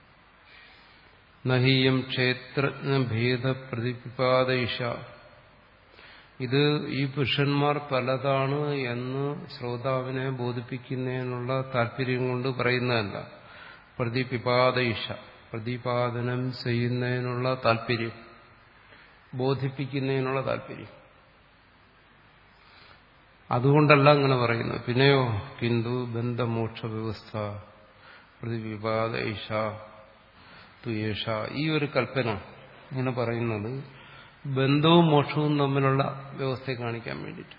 നഹീയം ക്ഷേത്രജ്ഞഭേദ പ്രതിപാദയിഷ ഇത് ഈ പുരുഷന്മാർ പലതാണ് എന്ന് ശ്രോതാവിനെ ബോധിപ്പിക്കുന്നതിനുള്ള താല്പര്യം കൊണ്ട് പറയുന്നതല്ല പ്രതിപിപാദയിഷ പ്രതിപാദനം ചെയ്യുന്നതിനുള്ള താല്പര്യം ബോധിപ്പിക്കുന്നതിനുള്ള താല്പര്യം അതുകൊണ്ടല്ല അങ്ങനെ പറയുന്നത് പിന്നെയോ കിന്തു ബന്ധമോക്ഷ വ്യവസ്ഥ പ്രതിവിവാദ തുയേഷ ഈ ഒരു കൽപ്പന ഇങ്ങനെ പറയുന്നത് ബന്ധവും മോക്ഷവും തമ്മിലുള്ള വ്യവസ്ഥയെ കാണിക്കാൻ വേണ്ടിയിട്ട്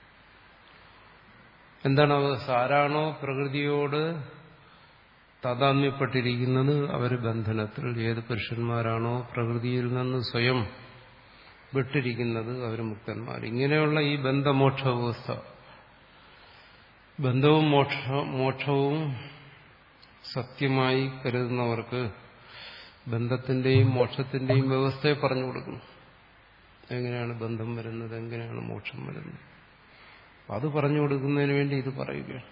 എന്താണ് അവസ്ഥ ആരാണോ പ്രകൃതിയോട് താതാത്മ്യപ്പെട്ടിരിക്കുന്നത് അവർ ബന്ധനത്തിൽ ഏത് പുരുഷന്മാരാണോ പ്രകൃതിയിൽ നിന്ന് സ്വയം വിട്ടിരിക്കുന്നത് അവർ മുക്തന്മാർ ഇങ്ങനെയുള്ള ഈ ബന്ധമോക്ഷ വ്യവസ്ഥ ബന്ധവും മോക്ഷ മോക്ഷവും സത്യമായി കരുതുന്നവർക്ക് ബന്ധത്തിന്റെയും മോക്ഷത്തിന്റെയും വ്യവസ്ഥയെ പറഞ്ഞു കൊടുക്കുന്നു എങ്ങനെയാണ് ബന്ധം വരുന്നത് എങ്ങനെയാണ് മോക്ഷം വരുന്നത് അത് പറഞ്ഞു കൊടുക്കുന്നതിന് വേണ്ടി ഇത് പറയുകയാണ്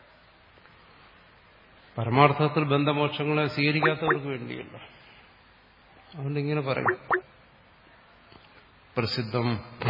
പരമാർത്ഥത്തിൽ ബന്ധമോക്ഷങ്ങളെ സ്വീകരിക്കാത്തവർക്ക് വേണ്ടിയല്ല അതുകൊണ്ട് ഇങ്ങനെ പറയും പ്രസിദ്ധം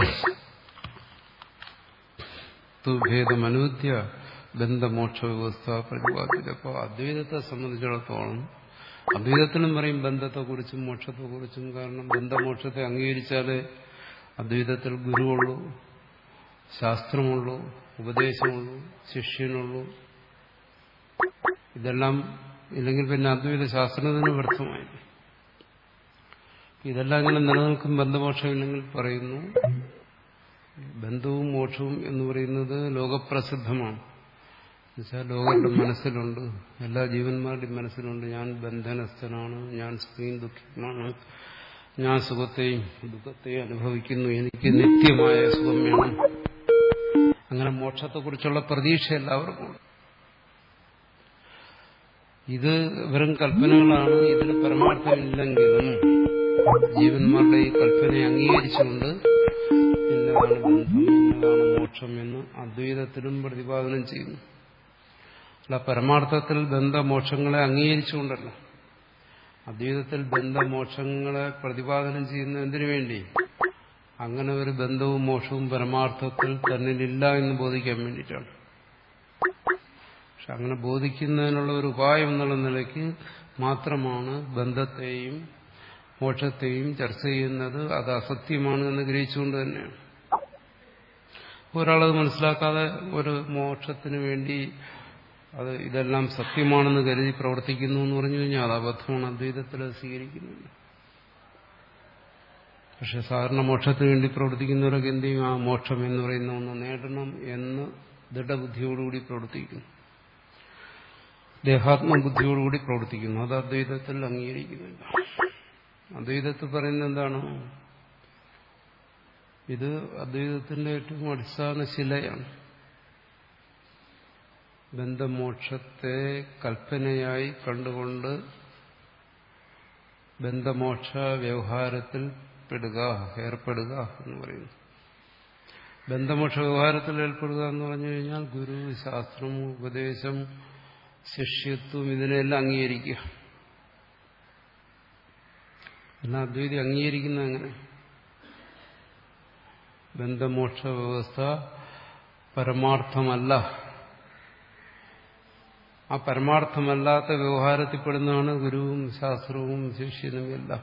തുഭേദമനൂദ്യ ബന്ധമോക്ഷ വ്യവസ്ഥ പ്രതിപാദിത അപ്പോൾ അദ്വൈതത്തെ സംബന്ധിച്ചിടത്തോളം അദ്വൈതത്തിനും പറയും ബന്ധത്തെക്കുറിച്ചും മോക്ഷത്തെക്കുറിച്ചും കാരണം ബന്ധമോക്ഷത്തെ അംഗീകരിച്ചാലേ അദ്വൈതത്തിൽ ഗുരുവുള്ളൂ ശാസ്ത്രമുള്ളൂ ഉപദേശമുള്ളൂ ശിഷ്യനുള്ളൂ ഇതെല്ലാം ഇല്ലെങ്കിൽ പിന്നെ അദ്വൈത ശാസ്ത്രത്തിന് വ്യർത്ഥമായി ഇതെല്ലാം ഇങ്ങനെ നിലനിൽക്കും ബന്ധമോക്ഷമില്ലെങ്കിൽ പറയുന്നു ബന്ധവും മോക്ഷവും എന്ന് പറയുന്നത് ലോകപ്രസിദ്ധമാണ് എന്നുവെച്ചാൽ ലോകരുടെ മനസ്സിലുണ്ട് എല്ലാ ജീവന്മാരുടെയും മനസ്സിലുണ്ട് ഞാൻ ബന്ധനസ്ഥനാണ് ഞാൻ സ്ത്രീയും ദുഃഖിതനാണ് ഞാൻ സുഖത്തെയും ദുഃഖത്തെയും അനുഭവിക്കുന്നു എനിക്ക് നിത്യമായ സുഖം വേണം അങ്ങനെ മോക്ഷത്തെക്കുറിച്ചുള്ള പ്രതീക്ഷ എല്ലാവർക്കും ഇത് വെറും കൽപ്പനകളാണ് ഇതിന് പരമാർത്ഥമില്ലെങ്കിലും ജീവന്മാരുടെ ഈ കൽപ്പനയെ അംഗീകരിച്ചുകൊണ്ട് ഇന്നതാണ് ബന്ധം ഇന്നതാണ് മോക്ഷം എന്ന് അദ്വൈതത്തിലും പ്രതിപാദനം ചെയ്യുന്നു അല്ല പരമാർത്ഥത്തിൽ ബന്ധമോക്ഷങ്ങളെ അംഗീകരിച്ചുകൊണ്ടല്ല അദ്വൈതത്തിൽ ബന്ധമോക്ഷങ്ങളെ പ്രതിപാദനം ചെയ്യുന്ന എന്തിനു വേണ്ടി അങ്ങനെ ഒരു ബന്ധവും മോക്ഷവും പരമാർത്ഥത്തിൽ തന്നിലില്ല എന്ന് ബോധിക്കാൻ വേണ്ടിയിട്ടാണ് പക്ഷെ അങ്ങനെ ബോധിക്കുന്നതിനുള്ള ഒരു ഉപായം എന്നുള്ള നിലയ്ക്ക് മാത്രമാണ് ബന്ധത്തെയും മോക്ഷത്തെയും ചർച്ച ചെയ്യുന്നത് അത് അസത്യമാണ് എന്ന് ഗ്രഹിച്ചുകൊണ്ട് തന്നെയാണ് ഒരാളത് മനസ്സിലാക്കാതെ ഒരു മോക്ഷത്തിന് വേണ്ടി അത് ഇതെല്ലാം സത്യമാണെന്ന് കരുതി പ്രവർത്തിക്കുന്നു എന്ന് പറഞ്ഞു കഴിഞ്ഞാൽ അത് അബദ്ധമാണ് അദ്വൈതത്തിൽ അത് സ്വീകരിക്കുന്നില്ല പക്ഷെ സാധാരണ മോക്ഷത്തിന് വേണ്ടി പ്രവർത്തിക്കുന്നവരൊക്കെ എന്ത് ചെയ്യും ആ മോക്ഷം എന്ന് പറയുന്ന ഒന്ന് നേടണം എന്ന് ദൃഢബുദ്ധിയോടുകൂടി പ്രവർത്തിക്കുന്നു ദേഹാത്മബുദ്ധിയോടുകൂടി പ്രവർത്തിക്കുന്നു അത് അദ്വൈതത്തിൽ അംഗീകരിക്കുന്നില്ല അദ്വൈതത്തിൽ പറയുന്നത് എന്താണ് ഇത് അദ്വൈതത്തിന്റെ ഏറ്റവും അടിസ്ഥാന ശിലയാണ് ബന്ധമോക്ഷത്തെ കൽപ്പനയായി കണ്ടുകൊണ്ട് ബന്ധമോക്ഷ വ്യവഹാരത്തിൽ പെടുക ഏർപ്പെടുക എന്ന് പറയുന്നു ബന്ധമോക്ഷ വ്യവഹാരത്തിൽ ഏർപ്പെടുക എന്ന് പറഞ്ഞു കഴിഞ്ഞാൽ ഗുരു ശാസ്ത്രം ഉപദേശം ശിഷ്യത്വം ഇതിനെല്ലാം അംഗീകരിക്കുക എല്ലാം അദ്വൈതി അംഗീകരിക്കുന്ന എങ്ങനെ ബന്ധമോക്ഷ വ്യവസ്ഥ പരമാർത്ഥമല്ല ആ പരമാർത്ഥമല്ലാത്ത വ്യവഹാരത്തിൽപ്പെടുന്നതാണ് ഗുരുവും ശാസ്ത്രവും ശിഷ്യനും എല്ലാം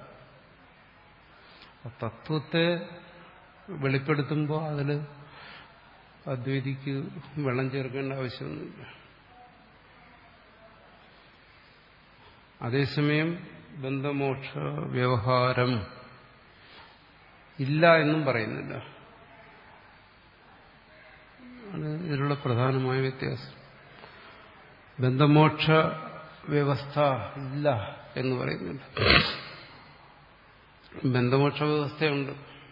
തത്വത്തെ വെളിപ്പെടുത്തുമ്പോൾ അതിൽ അദ്വൈതിക്ക് വെള്ളം ചേർക്കേണ്ട ആവശ്യമൊന്നുമില്ല അതേസമയം ബന്ധമോക്ഷ വ്യവഹാരം ഇല്ല എന്നും പറയുന്നില്ല ആണ് ഇതിലുള്ള പ്രധാനമായ വ്യത്യാസം ബന്ധമോക്ഷ വ്യവസ്ഥ ഇല്ല എന്ന് പറയുന്നില്ല ബന്ധമോക്ഷ വ്യവസ്ഥയുണ്ട്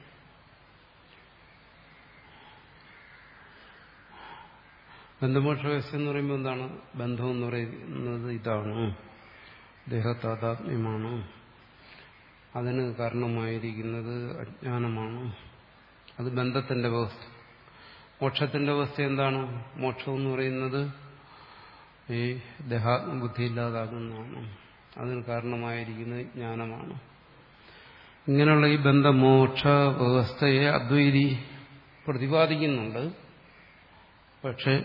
ബന്ധമോക്ഷ വ്യവസ്ഥ എന്ന് പറയുമ്പോൾ എന്താണ് ബന്ധം എന്ന് പറയുന്നത് ഇതാണ് ദേഹതാതാത്മ്യമാണ് അതിന് കാരണമായിരിക്കുന്നത് അജ്ഞാനമാണ് അത് ബന്ധത്തിന്റെ വ്യവസ്ഥ മോക്ഷത്തിന്റെ അവസ്ഥ എന്താണ് മോക്ഷം എന്ന് പറയുന്നത് ഈ ദേഹാത്മബുദ്ധി ഇല്ലാതാകുന്നതാണ് അതിന് കാരണമായിരിക്കുന്നത് ജ്ഞാനമാണ് ഇങ്ങനെയുള്ള ഈ ബന്ധമോക്ഷ വ്യവസ്ഥയെ അദ്വൈതി പ്രതിപാദിക്കുന്നുണ്ട് പക്ഷെ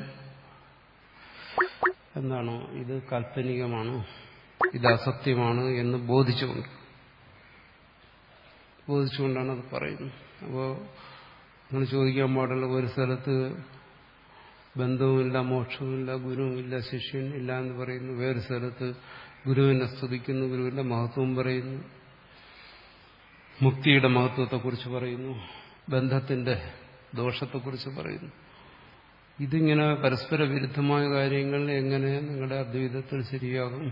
എന്താണ് ഇത് കാൽപ്പനികമാണ് ഇത് അസത്യമാണ് എന്ന് ബോധിച്ചുകൊണ്ട് ബോധിച്ചുകൊണ്ടാണ് അത് പറയുന്നത് അപ്പോൾ അങ്ങനെ ചോദിക്കാൻ പാടുള്ള ഒരു സ്ഥലത്ത് ബന്ധവുമില്ല മോക്ഷവുമില്ല ഗുരുവുമില്ല ശിഷ്യൻ ഇല്ല എന്ന് പറയുന്നു വേറെ സ്ഥലത്ത് ഗുരുവിനെ സ്തുതിക്കുന്നു ഗുരുവിന്റെ മഹത്വം പറയുന്നു മുക്തിയുടെ മഹത്വത്തെക്കുറിച്ച് പറയുന്നു ബന്ധത്തിന്റെ ദോഷത്തെക്കുറിച്ച് പറയുന്നു ഇതിങ്ങനെ പരസ്പര വിരുദ്ധമായ കാര്യങ്ങൾ എങ്ങനെ നിങ്ങളുടെ അദ്വൈതത്തിൽ ശരിയാകും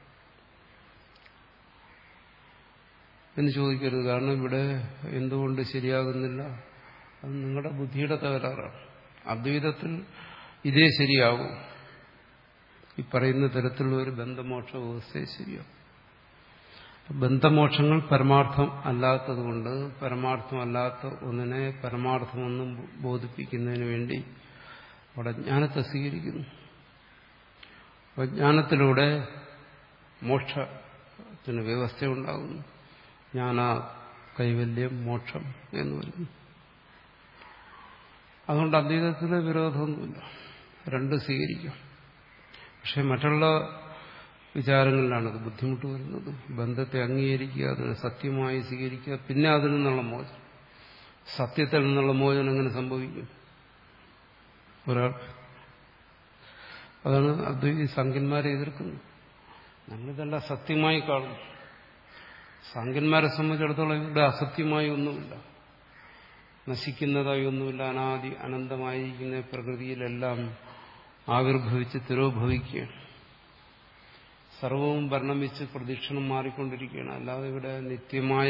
എന്ന് ചോദിക്കരുത് കാരണം ഇവിടെ എന്തുകൊണ്ട് ശരിയാകുന്നില്ല അത് നിങ്ങളുടെ ബുദ്ധിയുടെ തകരാറാണ് അദ്വൈതത്തിൽ ഇതേ ശരിയാകും ഈ പറയുന്ന തരത്തിലുള്ള ഒരു ബന്ധമോക്ഷ വ്യവസ്ഥയെ ശരിയാകും ബന്ധമോക്ഷങ്ങൾ പരമാർത്ഥം അല്ലാത്തതുകൊണ്ട് പരമാർത്ഥമല്ലാത്ത ഒന്നിനെ പരമാർത്ഥമൊന്നും ബോധിപ്പിക്കുന്നതിന് വേണ്ടി അവിടെ ജ്ഞാനത്തെ സ്വീകരിക്കുന്നു അപ്പോൾ ജ്ഞാനത്തിലൂടെ മോക്ഷത്തിന് വ്യവസ്ഥയുണ്ടാകുന്നു ജ്ഞാന കൈവല്യം മോക്ഷം എന്ന് പറയുന്നു അതുകൊണ്ട് അദ്വൈതത്തിന് വിരോധമൊന്നുമില്ല രണ്ട് സ്വീകരിക്കാം പക്ഷെ മറ്റുള്ള വിചാരങ്ങളിലാണത് ബുദ്ധിമുട്ട് വരുന്നത് ബന്ധത്തെ അംഗീകരിക്കുക അതിനെ സത്യമായി സ്വീകരിക്കുക പിന്നെ അതിൽ നിന്നുള്ള മോചനം സത്യത്തിൽ നിന്നുള്ള മോചനം എങ്ങനെ സംഭവിക്കും ഒരാൾ അതാണ് അദ്വൈതി സംഖ്യന്മാരെ എതിർക്കുന്നത് നമ്മളിതെല്ലാം സത്യമായി കാണും സാങ്കന്മാരെ സംബന്ധിച്ചിടത്തോളം ഇവിടെ അസത്യമായി ഒന്നുമില്ല നശിക്കുന്നതായി ഒന്നുമില്ല അനാദി അനന്തമായിരിക്കുന്ന പ്രകൃതിയിലെല്ലാം ആവിർഭവിച്ച് തിരോഭവിക്കുകയാണ് സർവവും വർണ്ണം വെച്ച് പ്രദക്ഷിണം മാറിക്കൊണ്ടിരിക്കുകയാണ് അല്ലാതെ ഇവിടെ നിത്യമായ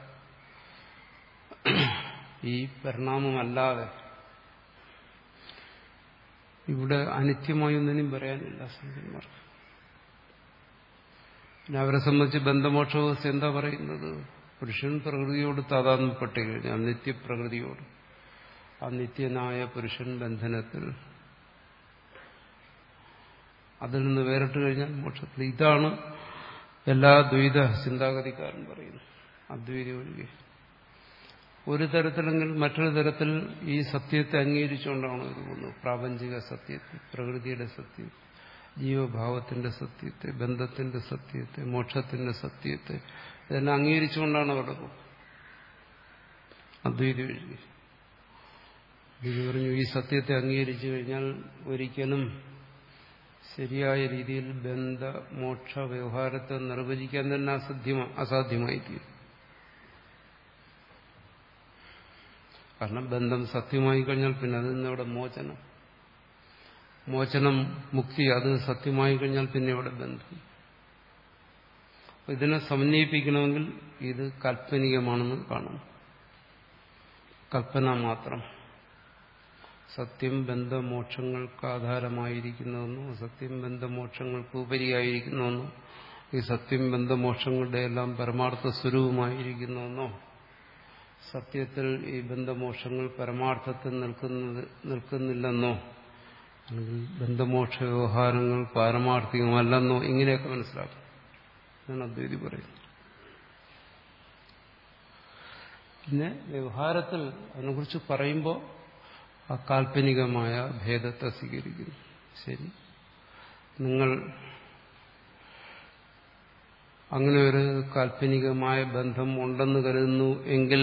ഈ പരിണാമമല്ലാതെ ഇവിടെ അനിത്യമായി ഒന്നിനും പറയാനില്ല സംഖ്യന്മാർക്ക് പിന്നെ അവരെ സംബന്ധിച്ച് ബന്ധമോക്ഷ വ്യവസ്ഥ എന്താ പറയുന്നത് പുരുഷൻ പ്രകൃതിയോട് താതാത്മ്യപ്പെട്ട് കഴിഞ്ഞാൽ നിത്യപ്രകൃതിയോട് ആ നിത്യനായ പുരുഷൻ ബന്ധനത്തിൽ അതിൽ നിന്ന് വേറിട്ട് കഴിഞ്ഞാൽ മോക്ഷത്തിൽ ഇതാണ് എല്ലാ ദ്വൈത ചിന്താഗതിക്കാരും പറയുന്നത് അദ്വൈതി ഒഴികെ ഒരു തരത്തിലെങ്കിൽ മറ്റൊരു തരത്തിൽ ഈ സത്യത്തെ അംഗീകരിച്ചുകൊണ്ടാണ് ഇത് പോകുന്നത് പ്രാപഞ്ചിക സത്യത്തെ പ്രകൃതിയുടെ സത്യത്തെ ജീവഭാവത്തിന്റെ സത്യത്തെ ബന്ധത്തിന്റെ സത്യത്തെ മോക്ഷത്തിന്റെ സത്യത്തെ ഇതെല്ലാം അംഗീകരിച്ചുകൊണ്ടാണ് അവിടെ പോകുന്നത് അദ്വൈതി എഴുതി ഇത് പറഞ്ഞു ഈ സത്യത്തെ അംഗീകരിച്ചു കഴിഞ്ഞാൽ ഒരിക്കലും ശരിയായ രീതിയിൽ ബന്ധ മോക്ഷ വ്യവഹാരത്തെ നിർവചിക്കാൻ തന്നെ അസാധ്യമാ അസാധ്യമായി തീരും കാരണം ബന്ധം സത്യമായി കഴിഞ്ഞാൽ പിന്നെ അതിൽ നിന്ന് ഇവിടെ മോചനം മോചനം മുക്തി അത് സത്യമായി കഴിഞ്ഞാൽ പിന്നെ ഇവിടെ ബന്ധം ഇതിനെ സമന്വയിപ്പിക്കണമെങ്കിൽ ഇത് കാൽപ്പനികമാണെന്ന് കാണും കൽപ്പന മാത്രം സത്യം ബന്ധമോക്ഷങ്ങൾക്ക് ആധാരമായിരിക്കുന്നുവെന്നോ സത്യം ബന്ധമോക്ഷങ്ങൾക്ക് ഉപരിയായിരിക്കുന്നുവെന്നോ ഈ സത്യം ബന്ധമോക്ഷങ്ങളുടെ എല്ലാം പരമാർത്ഥ സ്വരൂപമായിരിക്കുന്നുവെന്നോ സത്യത്തിൽ ഈ ബന്ധമോക്ഷങ്ങൾ പരമാർത്ഥത്തിൽ നിൽക്കുന്നത് നിൽക്കുന്നില്ലെന്നോ അല്ലെങ്കിൽ ബന്ധമോക്ഷ വ്യവഹാരങ്ങൾ പാരമാർത്ഥികമല്ലെന്നോ ഇങ്ങനെയൊക്കെ മനസ്സിലാക്കും എന്നാണ് അദ്വൈതി പറയുന്നത് പിന്നെ വ്യവഹാരത്തിൽ അതിനെക്കുറിച്ച് പറയുമ്പോൾ ആ കാൽപ്പനികമായ ഭേദത്തെ സ്വീകരിക്കുന്നു ശരി നിങ്ങൾ അങ്ങനെ ഒരു കാൽപ്പനികമായ ബന്ധം ഉണ്ടെന്ന് കരുതുന്നു എങ്കിൽ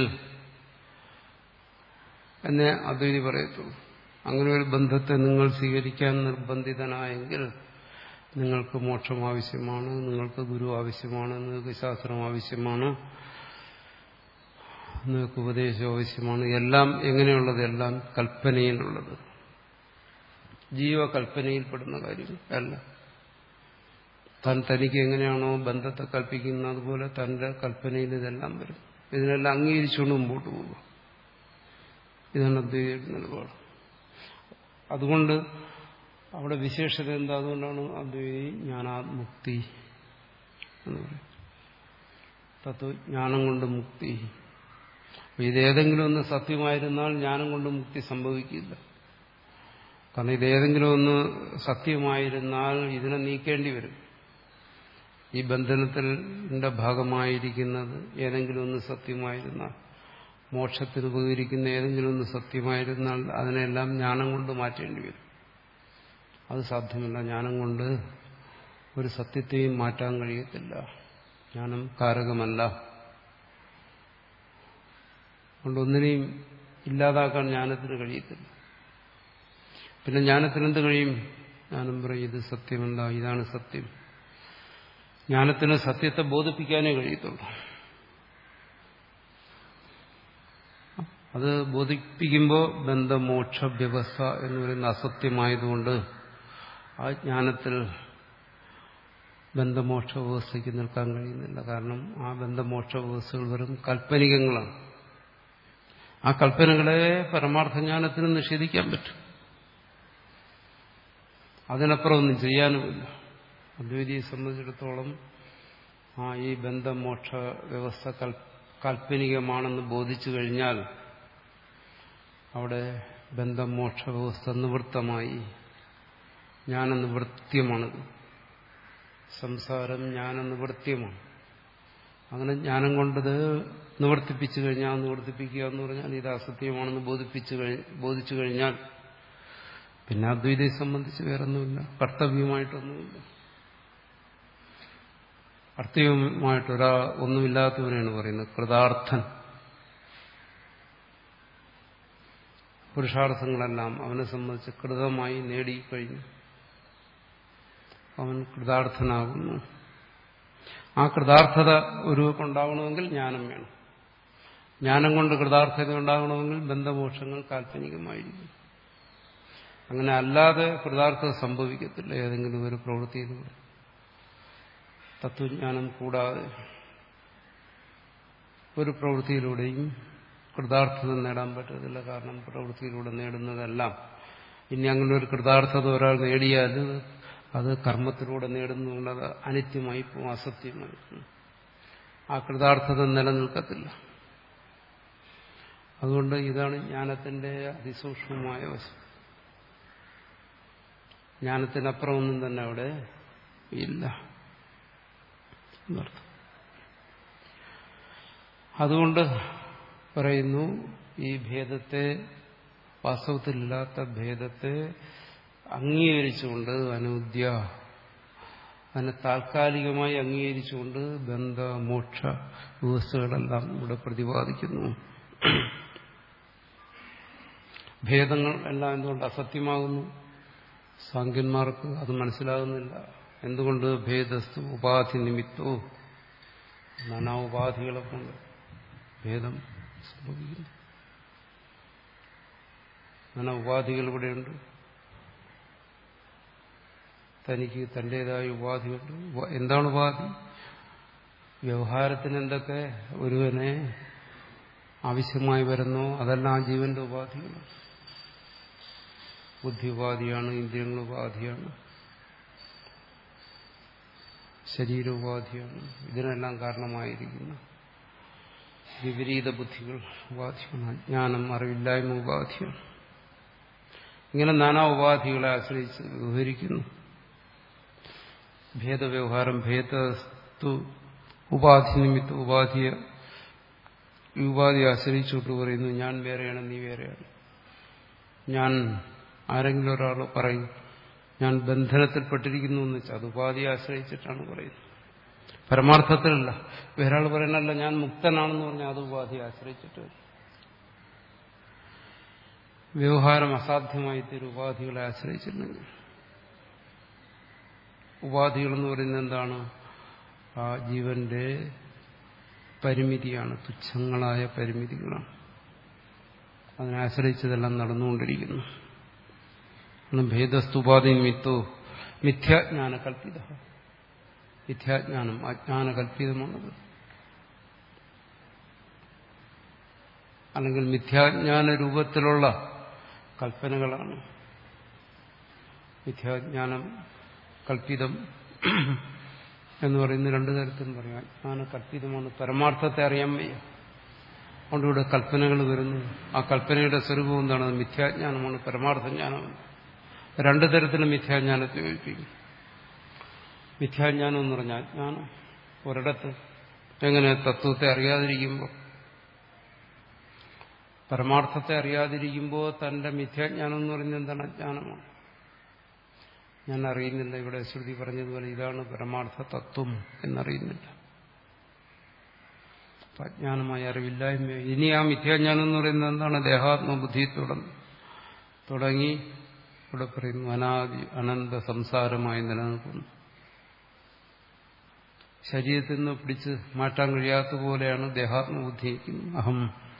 എന്നെ അദ്വൈതി പറയത്തുള്ളൂ അങ്ങനെ ഒരു ബന്ധത്തെ നിങ്ങൾ സ്വീകരിക്കാൻ നിർബന്ധിതനായെങ്കിൽ നിങ്ങൾക്ക് മോക്ഷം ആവശ്യമാണ് നിങ്ങൾക്ക് ഗുരു ആവശ്യമാണ് നിങ്ങൾക്ക് ശാസ്ത്രം ആവശ്യമാണ് നിങ്ങൾക്ക് ഉപദേശം ആവശ്യമാണ് എല്ലാം എങ്ങനെയുള്ളത് എല്ലാം കൽപ്പനയിലുള്ളത് ജീവകൽപ്പനയിൽപ്പെടുന്ന കാര്യം അല്ല താൻ തനിക്ക് എങ്ങനെയാണോ ബന്ധത്തെ കൽപ്പിക്കുന്നത് അതുപോലെ തന്റെ കൽപ്പനയിൽ ഇതെല്ലാം വരും ഇതിനെല്ലാം അംഗീകരിച്ചുകൊണ്ട് മുമ്പോട്ട് പോവുക ഇതാണ് അദ്വൈതയുടെ നിലപാട് അതുകൊണ്ട് അവിടെ വിശേഷത എന്താ അതുകൊണ്ടാണ് അദ്വൈതി ജ്ഞാനാത്മുക്തി എന്ന് പറയും തത്വജ്ഞാനം കൊണ്ട് മുക്തി ഇതേതെങ്കിലും ഒന്ന് സത്യമായിരുന്നാൽ ജ്ഞാനം കൊണ്ട് മുക്തി സംഭവിക്കില്ല കാരണം ഇതേതെങ്കിലും ഒന്ന് സത്യമായിരുന്നാൽ ഇതിനെ നീക്കേണ്ടി വരും ഈ ബന്ധനത്തിന്റെ ഭാഗമായിരിക്കുന്നത് ഏതെങ്കിലും ഒന്ന് സത്യമായിരുന്നാൽ മോക്ഷത്തിന് ഉപകരിക്കുന്ന ഏതെങ്കിലും ഒന്ന് സത്യമായിരുന്നാൽ അതിനെല്ലാം ജ്ഞാനം കൊണ്ട് മാറ്റേണ്ടി വരും അത് സാധ്യമല്ല ജ്ഞാനം കൊണ്ട് ഒരു സത്യത്തെയും മാറ്റാൻ കഴിയത്തില്ല ജ്ഞാനം കാരകമല്ല അതുകൊണ്ട് ഒന്നിനെയും ഇല്ലാതാക്കാൻ ജ്ഞാനത്തിന് കഴിയത്തില്ല പിന്നെ ജ്ഞാനത്തിന് എന്ത് കഴിയും ജ്ഞാനം പറയും ഇത് സത്യമല്ല ഇതാണ് സത്യം ജ്ഞാനത്തിന് സത്യത്തെ ബോധിപ്പിക്കാനേ കഴിയത്തുള്ളൂ അത് ബോധിപ്പിക്കുമ്പോൾ ബന്ധമോക്ഷ വ്യവസ്ഥ എന്ന് പറയുന്ന അസത്യമായതുകൊണ്ട് ആ ജ്ഞാനത്തിൽ ബന്ധമോക്ഷ വ്യവസ്ഥയ്ക്ക് നിൽക്കാൻ കഴിയുന്നില്ല കാരണം ആ ബന്ധമോക്ഷ വ്യവസ്ഥകൾ വെറും കാൽപ്പനികങ്ങളാണ് ആ കൽപ്പനകളെ പരമാർത്ഥ ജ്ഞാനത്തിന് നിഷേധിക്കാൻ പറ്റും അതിനപ്പുറം ഒന്നും ചെയ്യാനുമില്ല അദ്വൈതിയെ സംബന്ധിച്ചിടത്തോളം ആ ഈ ബന്ധമോക്ഷ വ്യവസ്ഥ കാൽപ്പനികമാണെന്ന് ബോധിച്ചു കഴിഞ്ഞാൽ അവിടെ ബന്ധമോക്ഷ വ്യവസ്ഥ നിവൃത്തമായി ജ്ഞാനനിവൃത്യമാണ് സംസാരം ജ്ഞാനനിവൃത്യമാണ് അങ്ങനെ ജ്ഞാനം കൊണ്ടത് നിവർത്തിപ്പിച്ചു കഴിഞ്ഞാൽ നിവർത്തിപ്പിക്കുക എന്ന് പറഞ്ഞാൽ ഇത് അസത്യമാണെന്ന് ബോധിപ്പിച്ചു ബോധിച്ചു കഴിഞ്ഞാൽ പിന്നെ അദ്വൈതയെ സംബന്ധിച്ച് വേറൊന്നുമില്ല കർത്തവ്യമായിട്ടൊന്നുമില്ല കർത്തവ്യമായിട്ടൊരാ ഒന്നുമില്ലാത്തവനെയാണ് പറയുന്നത് കൃതാർത്ഥൻ പുരുഷാർത്ഥങ്ങളെല്ലാം അവനെ സംബന്ധിച്ച് കൃതമായി നേടിക്കഴിഞ്ഞു അവൻ കൃതാർത്ഥനാകുന്നു ആ കൃതാർത്ഥത ഒരു ഉണ്ടാകണമെങ്കിൽ ജ്ഞാനം വേണം ജ്ഞാനം കൊണ്ട് കൃതാർത്ഥത ഉണ്ടാകണമെങ്കിൽ ബന്ധമോക്ഷങ്ങൾ കാൽപ്പനികമായിരിക്കും അങ്ങനെ അല്ലാതെ കൃതാർത്ഥത സംഭവിക്കത്തില്ല ഏതെങ്കിലും ഒരു പ്രവൃത്തിയിലൂടെ തത്വജ്ഞാനം കൂടാതെ ഒരു പ്രവൃത്തിയിലൂടെയും കൃതാർത്ഥത നേടാൻ പറ്റത്തില്ല കാരണം പ്രവൃത്തിയിലൂടെ നേടുന്നതെല്ലാം ഇനി അങ്ങനെ ഒരു കൃതാർത്ഥത ഒരാൾ നേടിയാൽ അത് കർമ്മത്തിലൂടെ നേടുന്നതുകൊണ്ട് അത് അനിത്യമായി പോകും അസത്യമായി പോകും ആ കൃതാർത്ഥത നിലനിൽക്കത്തില്ല അതുകൊണ്ട് ഇതാണ് ജ്ഞാനത്തിന്റെ അതിസൂക്ഷ്മമായ വശം ജ്ഞാനത്തിനപ്പുറം ഒന്നും തന്നെ അവിടെ ഇല്ല എന്നർത്ഥം അതുകൊണ്ട് പറയുന്നു ഈ ഭേദത്തെ വാസ്തവത്തിലില്ലാത്ത ഭേദത്തെ അംഗീകരിച്ചുകൊണ്ട് അനൂദ്യ അതിനെ താൽക്കാലികമായി അംഗീകരിച്ചുകൊണ്ട് ബന്ധ മോക്ഷ വ്യവസ്ഥകളെല്ലാം ഇവിടെ പ്രതിപാദിക്കുന്നു ഭേദങ്ങൾ എല്ലാം എന്തുകൊണ്ട് അസത്യമാകുന്നു സാങ്കന്മാർക്ക് അത് മനസ്സിലാകുന്നില്ല എന്തുകൊണ്ട് ഭേദസ്തു ഉപാധി നിമിത്തോ നാനാ ഉപാധികളെ കൊണ്ട് ഭേദം സംഭവിക്കുന്നു നാനാ ഉപാധികൾ ഇവിടെയുണ്ട് തനിക്ക് തൻ്റെതായ ഉപാധികളുണ്ട് എന്താണ് ഉപാധി വ്യവഹാരത്തിന് എന്തൊക്കെ ഒരുവനെ ആവശ്യമായി വരുന്നോ അതെല്ലാം ആ ജീവന്റെ ഉപാധികളാണ് ബുദ്ധി ഉപാധിയാണ് ഇന്ദ്രിയങ്ങൾ ഉപാധിയാണ് ശരീരോപാധിയാണ് ഇതിനെല്ലാം കാരണമായിരിക്കുന്ന വിപരീത ബുദ്ധികൾ ഉപാധിയാണ് അജ്ഞാനം അറിവില്ലായ്മ ഉപാധിയാണ് ഇങ്ങനെ നാനാ ഉപാധികളെ ആശ്രയിച്ച് വിവരിക്കുന്നു ഭേദവ്യവഹാരം ഭേദസ്തു ഉപാധി നിമിത്ത ഉപാധിയെ ഈ ഉപാധി ആശ്രയിച്ചുകൊണ്ട് പറയുന്നു ഞാൻ വേറെയാണ് നീ വേറെയാണ് ഞാൻ ആരെങ്കിലും ഒരാൾ പറയും ഞാൻ ബന്ധനത്തിൽപ്പെട്ടിരിക്കുന്നു എന്ന് വെച്ചാൽ അത് ഉപാധിയെ ആശ്രയിച്ചിട്ടാണ് പറയുന്നത് പരമാർത്ഥത്തിലല്ല വേറൊരാൾ പറയണല്ല ഞാൻ മുക്തനാണെന്ന് പറഞ്ഞാൽ അത് ഉപാധിയെ ആശ്രയിച്ചിട്ട് വ്യവഹാരം അസാധ്യമായി തീരും ഉപാധികളെ ആശ്രയിച്ചിട്ടുണ്ടെങ്കിൽ ഉപാധികളെന്ന് പറയുന്നത് എന്താണ് ആ ജീവന്റെ പരിമിതിയാണ് തുച്ഛങ്ങളായ പരിമിതികളാണ് അതിനെ ആശ്രയിച്ചതെല്ലാം നടന്നുകൊണ്ടിരിക്കുന്നു ഭേദസ്തുപാധി നിമിത്തോ മിഥ്യാജ്ഞാന കൽപ്പിത മിഥ്യാജ്ഞാനം അജ്ഞാന കൽപ്പിതമാണത് അല്ലെങ്കിൽ മിഥ്യാജ്ഞാന രൂപത്തിലുള്ള കൽപ്പനകളാണ് മിഥ്യാജ്ഞാനം കൽപ്പിതം എന്ന് പറയുന്ന രണ്ടു തരത്തിലും പറയാം അജ്ഞാന കൽപ്പിതമാണ് പരമാർത്ഥത്തെ അറിയാൻ വയ്യ അതുകൊണ്ട് ഇവിടെ കൽപ്പനകൾ വരുന്നു ആ കൽപ്പനയുടെ സ്വരൂപം എന്താണ് മിഥ്യാജ്ഞാനമാണ് പരമാർത്ഥ ജ്ഞാനമാണ് രണ്ടു തരത്തിലും മിഥ്യാജ്ഞാനത്തെ യോജിപ്പിക്കും മിഥ്യാജ്ഞാനം എന്ന് പറഞ്ഞാൽ അജ്ഞാനം ഒരിടത്ത് എങ്ങനെ തത്വത്തെ അറിയാതിരിക്കുമ്പോൾ പരമാർത്ഥത്തെ അറിയാതിരിക്കുമ്പോൾ തന്റെ മിഥ്യാജ്ഞാനം എന്ന് പറയുന്നത് എന്താണ് അജ്ഞാനമാണ് ഞാൻ അറിയുന്നില്ല ഇവിടെ ശ്രുതി പറഞ്ഞതുപോലെ ഇതാണ് പരമാർത്ഥ തത്വം എന്നറിയുന്നില്ല അജ്ഞാനമായ അറിവില്ലായ്മ ഇനി ആ മിഥ്യാജ്ഞാനം എന്ന് പറയുന്നത് എന്താണ് ദേഹാത്മബുദ്ധി തുടങ്ങി ഇവിടെ പറയുന്നു അനാദി അനന്ത സംസാരമായി നിലനിൽക്കുന്നു ശരീരത്തിൽ നിന്ന് പിടിച്ച് മാറ്റാൻ കഴിയാത്ത പോലെയാണ് ദേഹാത്മബുദ്ധി അഹം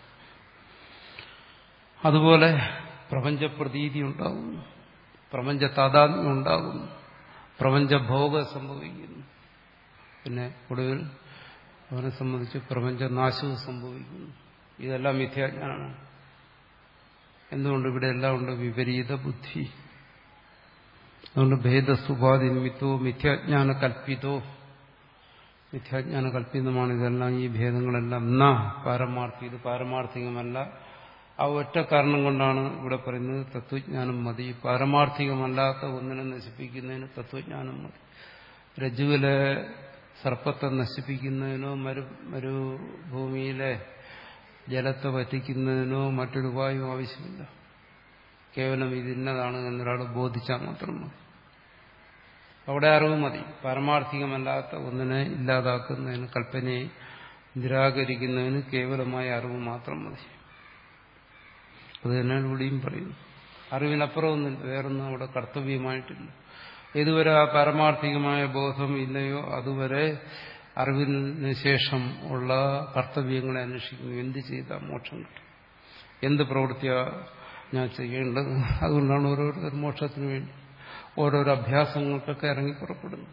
അതുപോലെ പ്രപഞ്ചപ്രതീതി ഉണ്ടാകുന്നു പ്രപഞ്ച താതാത്മ്യം ഉണ്ടാകുന്നു പ്രപഞ്ചഭോഗം സംഭവിക്കുന്നു പിന്നെ ഒടുവിൽ അവനെ സംബന്ധിച്ച് പ്രപഞ്ചനാശവും സംഭവിക്കുന്നു ഇതെല്ലാം മിഥ്യാജ്ഞാനമാണ് എന്തുകൊണ്ട് ഇവിടെ എല്ലാം ഉണ്ട് വിപരീത ബുദ്ധി അതുകൊണ്ട് ഭേദസുപാധി നിമിത്തോ മിഥ്യാജ്ഞാന കൽപ്പിതോ മിഥ്യാജ്ഞാന കൽപ്പിതമാണ് ഇതെല്ലാം ഈ ഭേദങ്ങളെല്ലാം എന്നാ പാരമാർത്ഥി ഇത് പാരമാർത്ഥികമല്ല ആ ഒറ്റ കാരണം കൊണ്ടാണ് ഇവിടെ പറയുന്നത് തത്വജ്ഞാനം മതി പാരമാർത്ഥികമല്ലാത്ത ഒന്നിനെ നശിപ്പിക്കുന്നതിന് തത്വജ്ഞാനം മതി രജ്ജുവിലെ സർപ്പത്തെ നശിപ്പിക്കുന്നതിനോ മരു മരുഭൂമിയിലെ ജലത്തെ വറ്റിക്കുന്നതിനോ മറ്റൊരു ഉപായം ആവശ്യമില്ല കേവലം ഇതിന്നതാണ് എന്നൊരാൾ ബോധിച്ചാൽ മാത്രം മതി അവിടെ അറിവ് മതി പാരമാർത്ഥികമല്ലാത്ത ഒന്നിനെ ഇല്ലാതാക്കുന്നതിന് കൽപ്പനയെ നിരാകരിക്കുന്നതിന് കേവലമായ അറിവ് മാത്രം മതി അത് തന്നെയാണ് ഇവിടെയും പറയുന്നു അറിവിനപ്പുറമൊന്നും വേറൊന്നും അവിടെ കർത്തവ്യമായിട്ടില്ല ഇതുവരെ ആ പാരമാർത്ഥികമായ ബോധം ഇല്ലയോ അതുവരെ അറിവിന് ശേഷം ഉള്ള കർത്തവ്യങ്ങളെ അന്വേഷിക്കുന്നു എന്ത് ചെയ്താൽ മോക്ഷം കിട്ടും എന്ത് പ്രവൃത്തിയാ ഞാൻ ചെയ്യേണ്ടത് അതുകൊണ്ടാണ് ഓരോരുത്തർ മോക്ഷത്തിന് വേണ്ടി ഓരോരോ അഭ്യാസങ്ങൾക്കൊക്കെ ഇറങ്ങി പുറപ്പെടുന്നു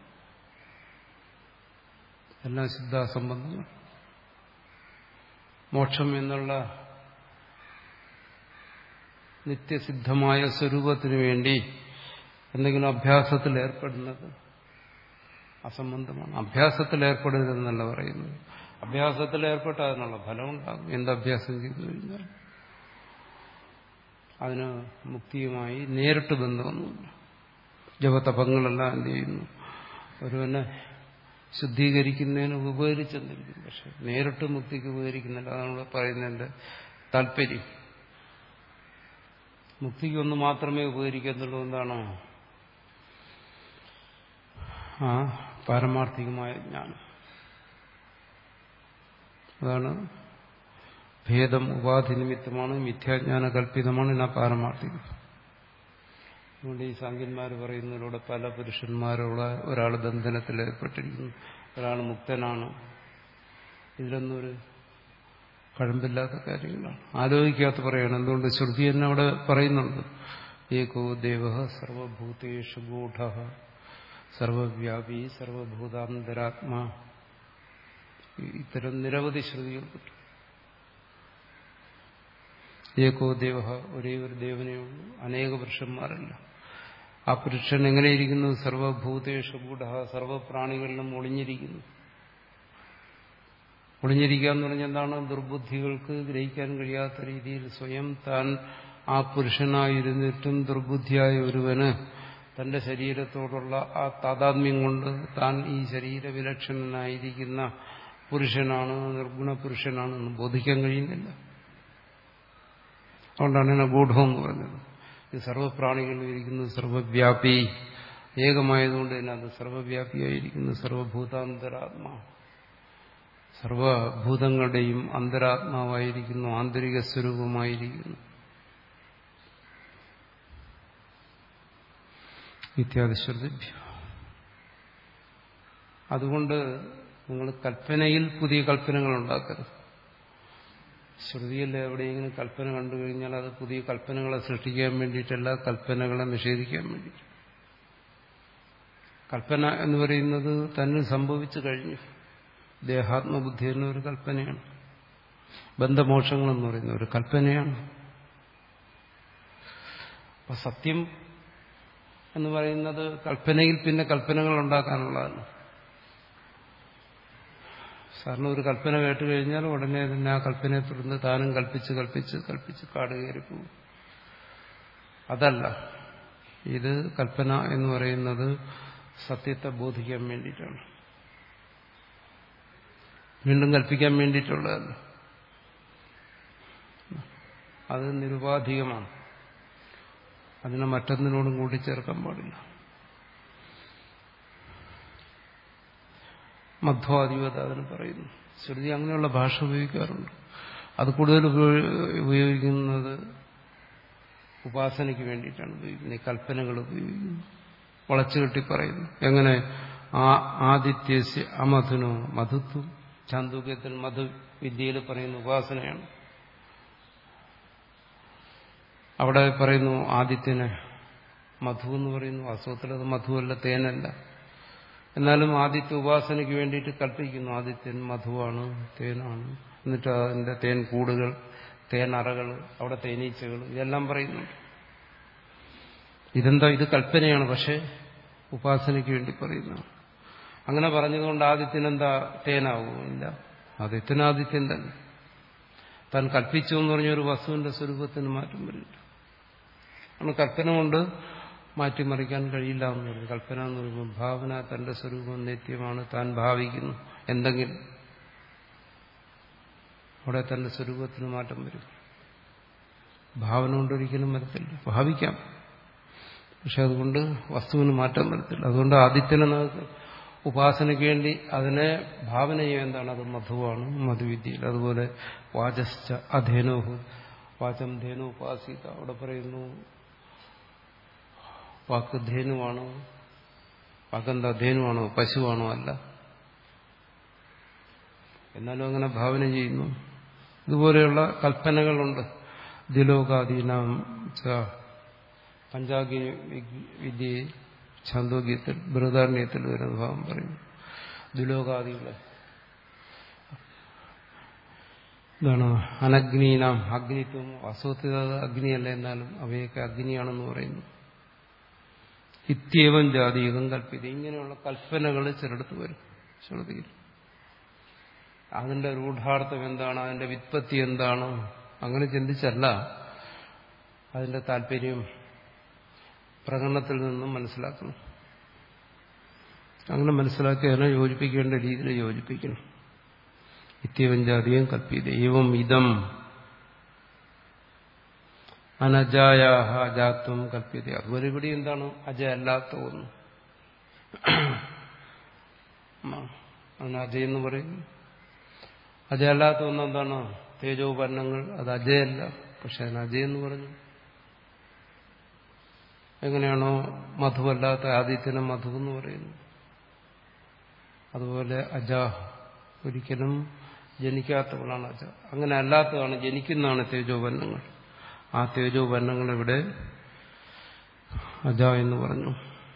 എല്ലാം സിദ്ധാസംബന്ധങ്ങൾ മോക്ഷം എന്നുള്ള നിത്യസിദ്ധമായ സ്വരൂപത്തിനു വേണ്ടി എന്തെങ്കിലും അഭ്യാസത്തിൽ ഏർപ്പെടുന്നത് അസംബന്ധമാണ് അഭ്യാസത്തിൽ ഏർപ്പെടരുതെന്നല്ല പറയുന്നത് അഭ്യാസത്തിൽ ഏർപ്പെട്ടാൽ അതിനുള്ള ഫലമുണ്ടാകും എന്ത് അഭ്യാസം ചെയ്തു കഴിഞ്ഞാൽ അതിന് മുക്തിയുമായി നേരിട്ട് ബന്ധമൊന്നുമില്ല ജപതപങ്ങളെല്ലാം എന്ത് ചെയ്യുന്നു ഒരുവനെ ശുദ്ധീകരിക്കുന്നതിന് ഉപകരിച്ചെന്നിരിക്കും പക്ഷെ നേരിട്ട് മുക്തിക്ക് ഉപകരിക്കുന്നില്ല അതാണ് ഇവിടെ പറയുന്നതിന്റെ താല്പര്യം മുക്തിക്ക് ഒന്ന് മാത്രമേ ഉപകരിക്കത്തുള്ളൂ എന്താണ് ആ പാരമാർത്ഥികമായ ജ്ഞാനം അതാണ് ഭേദം ഉപാധി നിമിത്തമാണ് മിഥ്യാജ്ഞാന കല്പിതമാണ് ഇന്ന പാരമാർത്ഥികം അതുകൊണ്ട് ഈ സാങ്കന്മാർ പറയുന്നതിലൂടെ പല പുരുഷന്മാരോട് ഒരാൾ ബന്ധനത്തിൽ ഏർപ്പെട്ടിരിക്കുന്നു ഒരാൾ മുക്തനാണ് ഇതിലൊന്നും ഒരു കഴമ്പില്ലാത്ത കാര്യങ്ങളാണ് ആലോചിക്കാത്ത പറയണം എന്തുകൊണ്ട് ശ്രുതി തന്നെ അവിടെ പറയുന്നുണ്ട് ഏകോ ദേവ സർവഭൂതേഷു ഗൂഢ സർവവ്യാപി സർവഭൂതാന്തരാത്മാ ഇത്തരം നിരവധി ശ്രുതികൾ കിട്ടും ഏകോ ദേവ ഒരേ ഒരു ദേവനേ ഉള്ളൂ അനേക പുരുഷന്മാരല്ല ആ പുരുഷൻ എങ്ങനെയിരിക്കുന്നു സർവഭൂതേഷു ഗൂഢ സർവപ്രാണികളിലും ഒളിഞ്ഞിരിക്കുന്നു ഒളിഞ്ഞിരിക്കുക എന്ന് പറഞ്ഞാൽ എന്താണ് ദുർബുദ്ധികൾക്ക് ഗ്രഹിക്കാൻ കഴിയാത്ത രീതിയിൽ സ്വയം താൻ ആ പുരുഷനായിരുന്നിട്ടും ദുർബുദ്ധിയായ ഒരുവന് തന്റെ ശരീരത്തോടുള്ള ആ താതാത്മ്യം കൊണ്ട് താൻ ഈ ശരീര വിലക്ഷണനായിരിക്കുന്ന പുരുഷനാണ് നിർഗുണ പുരുഷനാണ് എന്ന് ബോധിക്കാൻ കഴിയുന്നില്ല അതുകൊണ്ടാണ് എന്നെ ഗൂഢം എന്ന് പറഞ്ഞത് ഇത് സർവ്വപ്രാണികളിലും ഇരിക്കുന്നത് സർവവ്യാപി ഏകമായതുകൊണ്ട് തന്നെ അത് സർവവ്യാപിയായിരിക്കുന്നു സർവഭൂതാന്തരാത്മാ സർവഭൂതങ്ങളുടെയും അന്തരാത്മാവായിരിക്കുന്നു ആന്തരിക സ്വരൂപമായിരിക്കുന്നു ഇത്യാദി ശ്രുതിഭ്യ അതുകൊണ്ട് നിങ്ങൾ കൽപ്പനയിൽ പുതിയ കൽപ്പനകൾ ഉണ്ടാക്കരുത് ശ്രുതിയിൽ എവിടെയെങ്കിലും കൽപ്പന കണ്ടു കഴിഞ്ഞാൽ അത് പുതിയ കൽപ്പനകളെ സൃഷ്ടിക്കാൻ വേണ്ടിയിട്ടല്ല കൽപ്പനകളെ നിഷേധിക്കാൻ വേണ്ടിയിട്ട് കൽപ്പന എന്ന് പറയുന്നത് തന്നെ സംഭവിച്ചു കഴിഞ്ഞു ദേഹാത്മബുദ്ധി എന്ന ഒരു കൽപ്പനയാണ് ബന്ധമോക്ഷങ്ങൾ എന്ന് പറയുന്ന ഒരു കൽപ്പനയാണ് അപ്പൊ സത്യം എന്ന് പറയുന്നത് കൽപ്പനയിൽ പിന്നെ കൽപ്പനകൾ ഉണ്ടാക്കാനുള്ളതാണ് സാറിന് ഒരു കൽപ്പന കേട്ട് കഴിഞ്ഞാൽ ഉടനെ തന്നെ ആ കൽപ്പനയെ തുടർന്ന് താനും കൽപ്പിച്ച് കൽപ്പിച്ച് കൽപ്പിച്ച് കാട് കയറി പോകും അതല്ല ഇത് കൽപ്പന എന്ന് പറയുന്നത് സത്യത്തെ ബോധിക്കാൻ വേണ്ടിയിട്ടാണ് വീണ്ടും കൽപ്പിക്കാൻ വേണ്ടിയിട്ടുള്ളതല്ല അത് നിരുപാധികമാണ് അതിനെ മറ്റൊന്നിനോടും കൂട്ടിച്ചേർക്കാൻ പാടില്ല മധ്വാധിപത അതിന് പറയുന്നു ശ്രുതി അങ്ങനെയുള്ള ഭാഷ ഉപയോഗിക്കാറുണ്ട് അത് കൂടുതൽ ഉപയോഗിക്കുന്നത് ഉപാസനയ്ക്ക് വേണ്ടിയിട്ടാണ് ഉപയോഗിക്കുന്നത് ഈ കൽപ്പനകൾ ഉപയോഗിക്കുന്നത് വളച്ചുകെട്ടി പറയുന്നു എങ്ങനെ ആ ആദിത്യസ്യ അമധുനോ മധുത്വം ചാന്തൂക്യത്തിൽ മധു വിദ്യയിൽ പറയുന്ന ഉപാസനയാണ് അവിടെ പറയുന്നു ആദിത്യന് മധു എന്ന് പറയുന്നു വാസ്തവത്തിൽ അത് മധുവല്ല തേനല്ല എന്നാലും ആദിത്യ ഉപാസനയ്ക്ക് വേണ്ടിയിട്ട് കൽപ്പിക്കുന്നു ആദിത്യൻ മധുവാണ് തേനാണ് എന്നിട്ട് അതിന്റെ തേൻ കൂടുകൾ തേനറകൾ അവിടെ തേനീച്ചകൾ ഇതെല്ലാം പറയുന്നുണ്ട് ഇതെന്താ ഇത് കൽപ്പനയാണ് പക്ഷെ ഉപാസനയ്ക്ക് വേണ്ടി പറയുന്നതാണ് അങ്ങനെ പറഞ്ഞതുകൊണ്ട് ആദിത്യനെന്താ തേനാവൂ ഇല്ല ആദിത്യൻ ആദിത്യൻ തന്നെ താൻ കൽപ്പിച്ചു എന്ന് പറഞ്ഞ ഒരു വസ്തുവിന്റെ സ്വരൂപത്തിന് മാറ്റം വരില്ല ആണ് കൽപ്പന കൊണ്ട് മാറ്റിമറിക്കാൻ കഴിയില്ല എന്ന് പറയും കൽപ്പന എന്ന് പറയുമ്പോൾ ഭാവന തന്റെ സ്വരൂപം നിത്യമാണ് താൻ ഭാവിക്കുന്നു എന്തെങ്കിലും അവിടെ തന്റെ സ്വരൂപത്തിന് മാറ്റം വരും ഭാവന കൊണ്ടൊരിക്കലും വരത്തില്ല ഭാവിക്കാം പക്ഷെ അതുകൊണ്ട് വസ്തുവിന് മാറ്റം വരത്തില്ല അതുകൊണ്ട് ആദിത്യനെ നമുക്ക് ഉപാസനയ്ക്ക് വേണ്ടി അതിനെ ഭാവന ചെയ്യുക എന്താണ് അത് മധുവാണ് മധുവിദ്യയിൽ അതുപോലെ വാചശ്ച അധേനോഹു വാചം ധേനു ഉപാസിത അവിടെ പറയുന്നു വാക്ക് ധേനുവാണോ വാക്കെന്താ ധേനുവാണോ പശുവാണോ അല്ല എന്നാലും അങ്ങനെ ഭാവന ചെയ്യുന്നു ഇതുപോലെയുള്ള കൽപ്പനകളുണ്ട് ദിലോകാദീനാം പഞ്ചാഗ്നി വിദ്യയിൽ ഛാന്തോഗ്യത്തിൽ ബൃഹദാരണ്യത്തിൽ വരുന്ന ഭാവം പറയും ദുലോകാദികളെ എന്താണ് അനഗ്നീനാം അഗ്നിത്വം വാസ്തവത്തിൽ അത് അഗ്നിയല്ല എന്നാലും അവയൊക്കെ അഗ്നിയാണെന്ന് പറയുന്നു ഇത്യവം ജാതീകം കൽപ്പിത ഇങ്ങനെയുള്ള കൽപ്പനകൾ ചിലടത്ത് വരും ശ്രുതിയിൽ അതിന്റെ രൂഢാർത്ഥം എന്താണ് അതിന്റെ വിത്പത്തി എന്താണ് അങ്ങനെ ചിന്തിച്ചല്ല അതിന്റെ താല്പര്യം പ്രകടനത്തിൽ നിന്നും മനസ്സിലാക്കണം അങ്ങനെ മനസ്സിലാക്കി അതിനെ യോജിപ്പിക്കേണ്ട രീതിയിൽ യോജിപ്പിക്കണം ഇത്യവഞ്ചാധികം കൽപ്പിത ഏവം ഇതം അനജായാഹ അജാത്വം കൽപ്പിത അതുപോലെ ഇവിടെ എന്താണ് അജ അല്ലാത്ത ഒന്ന് അതിന് അജയെന്ന് പറയുന്നു അജയല്ലാത്ത ഒന്ന് എന്താണ് തേജോപന്നങ്ങൾ അത് അജയല്ല പക്ഷെ അതിന് അജയെന്ന് പറഞ്ഞു എങ്ങനെയാണോ മധുവല്ലാത്ത ആദിത്യനെ മധു എന്ന് പറയുന്നു അതുപോലെ അജ ഒരിക്കലും ജനിക്കാത്തവളാണ് അജ അങ്ങനെ അല്ലാത്തതാണ് ജനിക്കുന്നതാണ് തേജോപന്നങ്ങൾ ആ തേജോപന്നങ്ങൾ ഇവിടെ അജ എന്ന് പറഞ്ഞു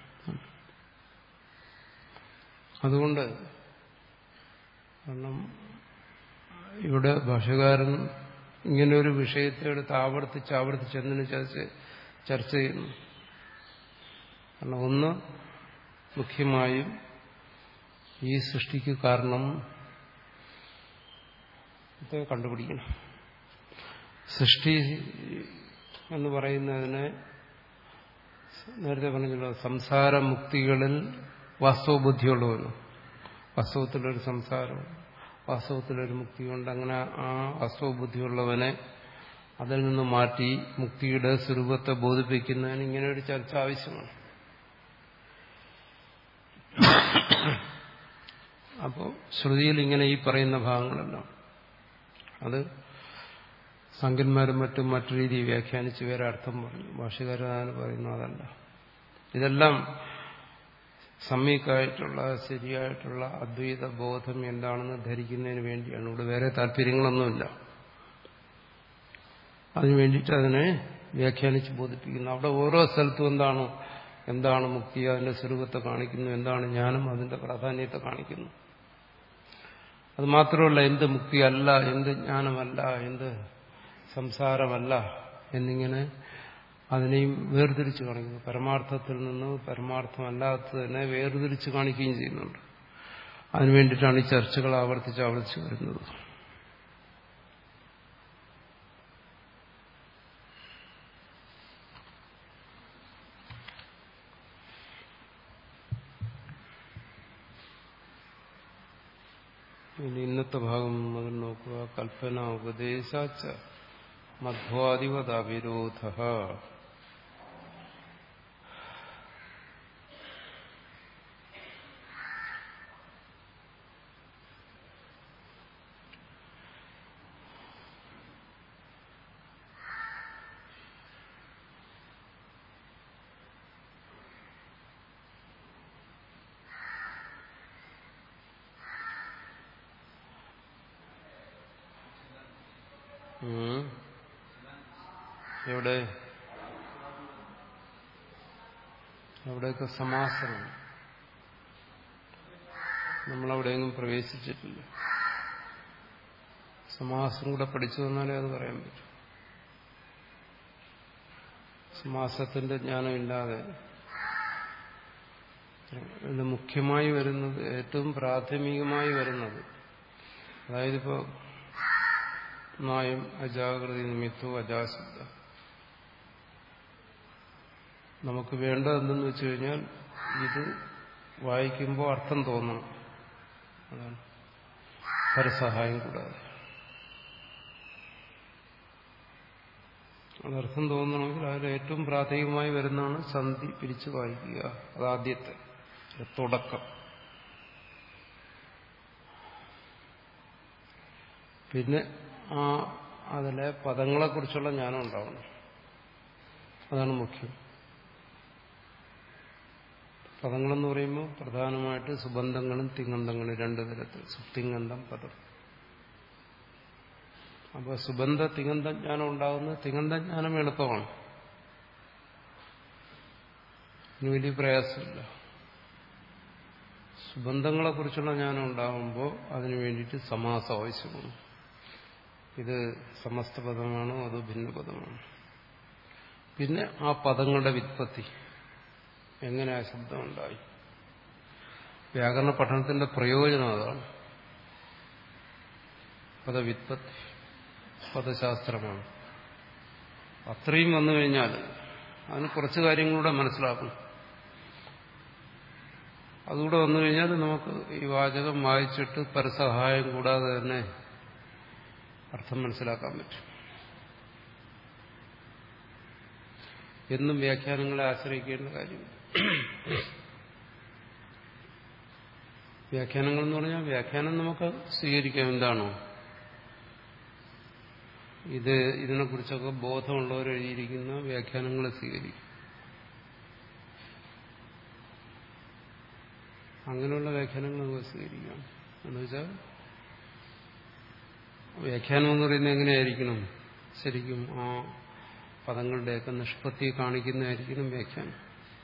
അതുകൊണ്ട് കാരണം ഇവിടെ ഭാഷകാരൻ ഇങ്ങനെ ഒരു വിഷയത്തെ എടുത്ത് ആവർത്തിച്ച് ആവർത്തിച്ച് എന്തിനു ചർച്ച ചർച്ച ചെയ്യുന്നു കാരണം ഒന്ന് മുഖ്യമായും ഈ സൃഷ്ടിക്ക് കാരണം കണ്ടുപിടിക്കണം സൃഷ്ടി എന്ന് പറയുന്നതിനെ നേരത്തെ പറഞ്ഞല്ലോ സംസാരമുക്തികളിൽ വാസ്തവബുദ്ധിയുള്ളവന് വാസ്തവത്തിലൊരു സംസാരം വാസ്തവത്തിലൊരു മുക്തിയുണ്ട് അങ്ങനെ ആ വാസ്തവബുദ്ധിയുള്ളവനെ അതിൽ നിന്ന് മാറ്റി മുക്തിയുടെ സ്വരൂപത്തെ ബോധിപ്പിക്കുന്നതിന് ഇങ്ങനെ ഒരു ചർച്ച ആവശ്യമാണ് അപ്പോൾ ശ്രുതിയിൽ ഇങ്ങനെ ഈ പറയുന്ന ഭാഗങ്ങളെല്ലാം അത് സംഖ്യന്മാരും മറ്റും മറ്റു രീതിയിൽ വ്യാഖ്യാനിച്ച് വേറെ അർത്ഥം പറഞ്ഞു ഭാഷകാരനാണ് പറയുന്നു അതല്ല ഇതെല്ലാം സമ്യക്കായിട്ടുള്ള ശരിയായിട്ടുള്ള അദ്വൈത ബോധം എന്താണെന്ന് ധരിക്കുന്നതിന് വേണ്ടിയാണ് ഇവിടെ വേറെ താല്പര്യങ്ങളൊന്നുമില്ല അതിനു വേണ്ടിയിട്ട് അതിനെ വ്യാഖ്യാനിച്ച് ബോധിപ്പിക്കുന്നു അവിടെ ഓരോ സ്ഥലത്തും എന്താണ് എന്താണ് മുക്തി അതിന്റെ സ്വരൂപത്തെ കാണിക്കുന്നു എന്താണ് ജ്ഞാനം അതിന്റെ പ്രാധാന്യത്തെ കാണിക്കുന്നു അത് മാത്രമല്ല എന്ത് മുക്തിയല്ല എന്ത് ജ്ഞാനമല്ല എന്ത് സംസാരമല്ല എന്നിങ്ങനെ അതിനെയും വേർതിരിച്ച് കാണിക്കുന്നു പരമാർത്ഥത്തിൽ നിന്ന് പരമാർത്ഥമല്ലാത്തതിനെ വേർതിരിച്ച് കാണിക്കുകയും ചെയ്യുന്നുണ്ട് അതിനു വേണ്ടിയിട്ടാണ് ഈ ചർച്ചകൾ ആവർത്തിച്ച് ആവർത്തിച്ച് വരുന്നത് ഇനി ഇന്നത്തെ ഭാഗം മുതൽ നോക്കുക കൽപ്പന ഉപദേശാച്ച മധ്വാദിവതവിരോധ എവിടെ അവിടെയൊക്കെ സമാസമാണ് നമ്മളവിടെയെങ്കിലും പ്രവേശിച്ചിട്ടില്ല സമാസം കൂടെ പഠിച്ചു തന്നാലേ അത് പറയാൻ പറ്റും സമാസത്തിന്റെ ജ്ഞാനമില്ലാതെ ഇത് മുഖ്യമായി വരുന്നത് ഏറ്റവും പ്രാഥമികമായി വരുന്നത് അതായത് ഇപ്പോൾ നായം അജാഗ്രതി നിമിത്തവും അജാശബ്ദ നമുക്ക് വേണ്ടത് എന്തെന്ന് വെച്ച് കഴിഞ്ഞാൽ ഇത് വായിക്കുമ്പോൾ അർത്ഥം തോന്നണം അതാണ് പരസഹായം കൂടാതെ അതർത്ഥം തോന്നണമെങ്കിൽ അതിൽ ഏറ്റവും പ്രാഥമികമായി വരുന്നതാണ് സന്ധി പിരിച്ചു വായിക്കുക അതാദ്യത്തെ തുടക്കം പിന്നെ ആ അതിലെ പദങ്ങളെക്കുറിച്ചുള്ള ജ്ഞാനം ഉണ്ടാവണം അതാണ് മുഖ്യം പദങ്ങളെന്ന് പറയുമ്പോൾ പ്രധാനമായിട്ട് സുബന്ധങ്ങളും തിങ്ങന്തങ്ങളും രണ്ടു തരത്തിൽ സുത്തിങ്ങന്തം പദം അപ്പോൾ സുബന്ധ തിങ്ങന്തജ്ഞാനം ഉണ്ടാകുന്നത് തിങ്ങന്തജ്ഞാനം എളുപ്പമാണ് ഇനി വലിയ പ്രയാസമില്ല സുബന്ധങ്ങളെക്കുറിച്ചുള്ള ജ്ഞാനം ഉണ്ടാകുമ്പോൾ അതിനു വേണ്ടിയിട്ട് സമാസം ആവശ്യമാണ് ഇത് സമസ്ത പദമാണോ അതോ ഭിന്ന പദമാണോ പിന്നെ ആ പദങ്ങളുടെ വിത്പത്തി എങ്ങനെ ആ ശബ്ദം ഉണ്ടായി വ്യാകരണ പഠനത്തിന്റെ പ്രയോജനം അതാണ് പദവിത്പത്തി പദശാസ്ത്രമാണ് അത്രയും വന്നു കഴിഞ്ഞാൽ അതിന് കുറച്ച് കാര്യങ്ങളൂടെ മനസ്സിലാക്കും അതുകൂടെ വന്നു കഴിഞ്ഞാൽ നമുക്ക് ഈ വാചകം വായിച്ചിട്ട് പരസഹായം കൂടാതെ തന്നെ അർത്ഥം മനസ്സിലാക്കാൻ പറ്റും എന്നും വ്യാഖ്യാനങ്ങളെ ആശ്രയിക്കേണ്ട കാര്യം വ്യാഖ്യാനങ്ങൾ എന്ന് പറഞ്ഞാൽ വ്യാഖ്യാനം നമുക്ക് സ്വീകരിക്കാം എന്താണോ ഇത് ഇതിനെക്കുറിച്ചൊക്കെ ബോധമുള്ളവർ എഴുതിയിരിക്കുന്ന വ്യാഖ്യാനങ്ങളെ സ്വീകരിക്കും അങ്ങനെയുള്ള വ്യാഖ്യാനങ്ങൾ നമുക്ക് സ്വീകരിക്കാം എന്ന് വെച്ചാൽ വ്യാഖ്യാനം എന്ന് പറയുന്നത് എങ്ങനെയായിരിക്കണം ശരിക്കും ആ പദങ്ങളുടെയൊക്കെ നിഷ്പത്തി കാണിക്കുന്നതായിരിക്കണം വ്യാഖ്യാനം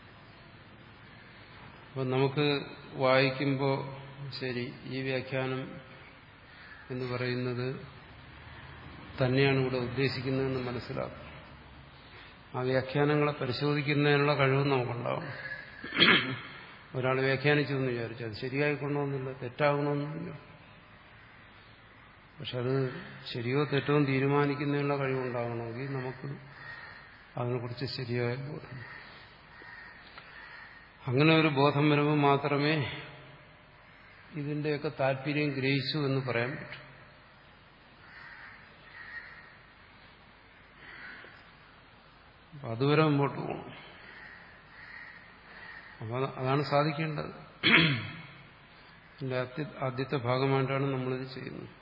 അപ്പം നമുക്ക് വായിക്കുമ്പോൾ ശരി ഈ വ്യാഖ്യാനം എന്ന് പറയുന്നത് തന്നെയാണ് ഇവിടെ ഉദ്ദേശിക്കുന്നതെന്ന് മനസ്സിലാക്കും ആ വ്യാഖ്യാനങ്ങളെ പരിശോധിക്കുന്നതിനുള്ള കഴിവ് നമുക്കുണ്ടാവും ഒരാൾ വ്യാഖ്യാനിച്ചു എന്ന് വിചാരിച്ചു അത് ശരിയായിക്കൊള്ളണമെന്നില്ല തെറ്റാകണമെന്നില്ല പക്ഷെ അത് ശരിയോ തെറ്റോ തീരുമാനിക്കുന്നതിനുള്ള കഴിവുണ്ടാകണമെങ്കിൽ നമുക്ക് അതിനെക്കുറിച്ച് ശരിയായ ബോധം അങ്ങനെ ഒരു ബോധം വരുമ്പോൾ മാത്രമേ ഇതിന്റെയൊക്കെ താല്പര്യം ഗ്രഹിച്ചു എന്ന് പറയാൻ പറ്റൂ അതുവരെ മുമ്പോട്ട് പോകണം അപ്പൊ അതാണ് സാധിക്കേണ്ടത് ഇതിന്റെ ആദ്യത്തെ ഭാഗമായിട്ടാണ് നമ്മളിത് ചെയ്യുന്നത്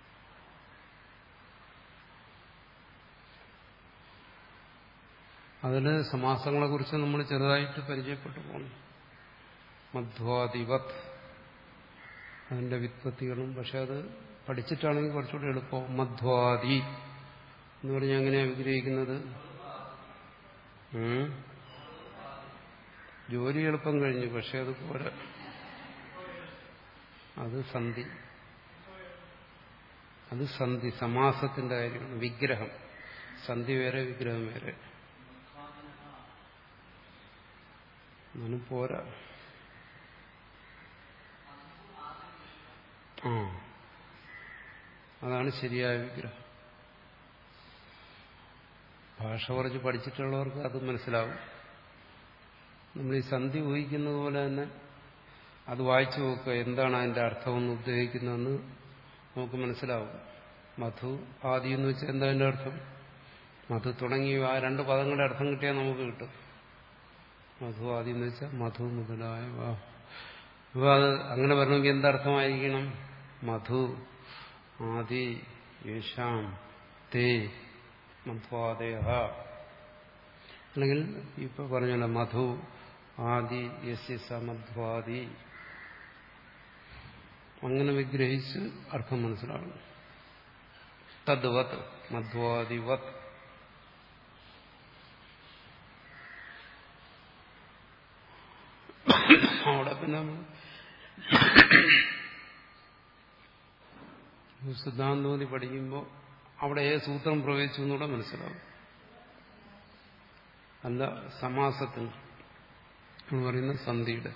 അതിൽ സമാസങ്ങളെക്കുറിച്ച് നമ്മൾ ചെറുതായിട്ട് പരിചയപ്പെട്ടു പോകണം മധ്വാദിവത് അതിന്റെ വിത്പത്തികളും പക്ഷെ അത് പഠിച്ചിട്ടാണെങ്കിൽ കുറച്ചുകൂടി എളുപ്പം മധ്വാദി എന്ന് പറഞ്ഞാൽ എങ്ങനെയാണ് വിഗ്രഹിക്കുന്നത് ജോലി എളുപ്പം കഴിഞ്ഞു പക്ഷെ അത് പോരാ അത് സന്ധി അത് സന്ധി സമാസത്തിന്റെ കാര്യമാണ് വിഗ്രഹം സന്ധി വേറെ വിഗ്രഹം വേറെ എന്നാലും പോരാ ആ അതാണ് ശരിയായ വിഗ്രഹം ഭാഷ കുറച്ച് പഠിച്ചിട്ടുള്ളവർക്ക് അത് മനസ്സിലാവും നമ്മൾ ഈ സന്ധി ഊഹിക്കുന്നത് പോലെ തന്നെ അത് വായിച്ചു നോക്കുക എന്താണ് അതിന്റെ അർത്ഥമെന്ന് ഉദ്ദേശിക്കുന്നതെന്ന് നമുക്ക് മനസ്സിലാവും മധു ആദി എന്ന് വെച്ചാൽ എന്താ അതിന്റെ അർത്ഥം മധു തുടങ്ങി ആ രണ്ട് പദങ്ങളുടെ അർത്ഥം കിട്ടിയാൽ നമുക്ക് കിട്ടും മധു ആദി എന്ന് വെച്ചാൽ മധു മുതലായ വാ അപ്പോൾ അത് അങ്ങനെ വരണമെങ്കിൽ എന്തർത്ഥമായിരിക്കണം മധു ആദി യേശാം തേ മധ്വാദയ അല്ലെങ്കിൽ ഇപ്പൊ പറഞ്ഞല്ലോ മധു ആദി യസ്യ സമധ്വാദി അങ്ങനെ വിഗ്രഹിച്ച് അർത്ഥം മനസ്സിലാകണം തദ്വത് മധ്വാദിവത് അവിടെ പിന്നെ സിദ്ധാന്തോതി പഠിക്കുമ്പോൾ അവിടെ ഏത് സൂത്രം പ്രവേശിച്ചു എന്നൂടെ മനസ്സിലാവും അല്ല സമാസത്തിന് എന്ന് പറയുന്ന സന്ധിയുടെ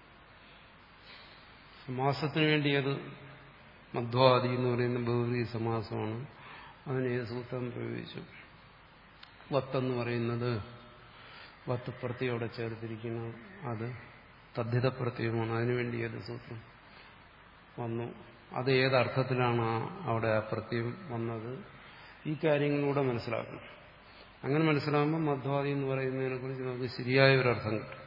സമാസത്തിന് വേണ്ടി അത് മധ്വാദി എന്ന് പറയുന്ന ബഹുവീ സമാസമാണ് അതിന് ഏത് സൂത്രം പ്രയോഗിച്ചു വത്തെന്ന് പറയുന്നത് വത്ത് പ്രത്യം അവിടെ ചേർത്തിരിക്കുന്നു അത് തദ്ധിത പ്രത്യയമാണ് അതിനുവേണ്ടി ഏത് സൂത്രം വന്നു അത് ഏതർത്ഥത്തിലാണ് അവിടെ ആ പ്രത്യം വന്നത് ഈ കാര്യങ്ങളിലൂടെ മനസ്സിലാക്കണം അങ്ങനെ മനസ്സിലാകുമ്പോൾ മധ്വാദി എന്ന് പറയുന്നതിനെ കുറിച്ച് നമുക്ക് ശരിയായ ഒരു അർത്ഥം കിട്ടും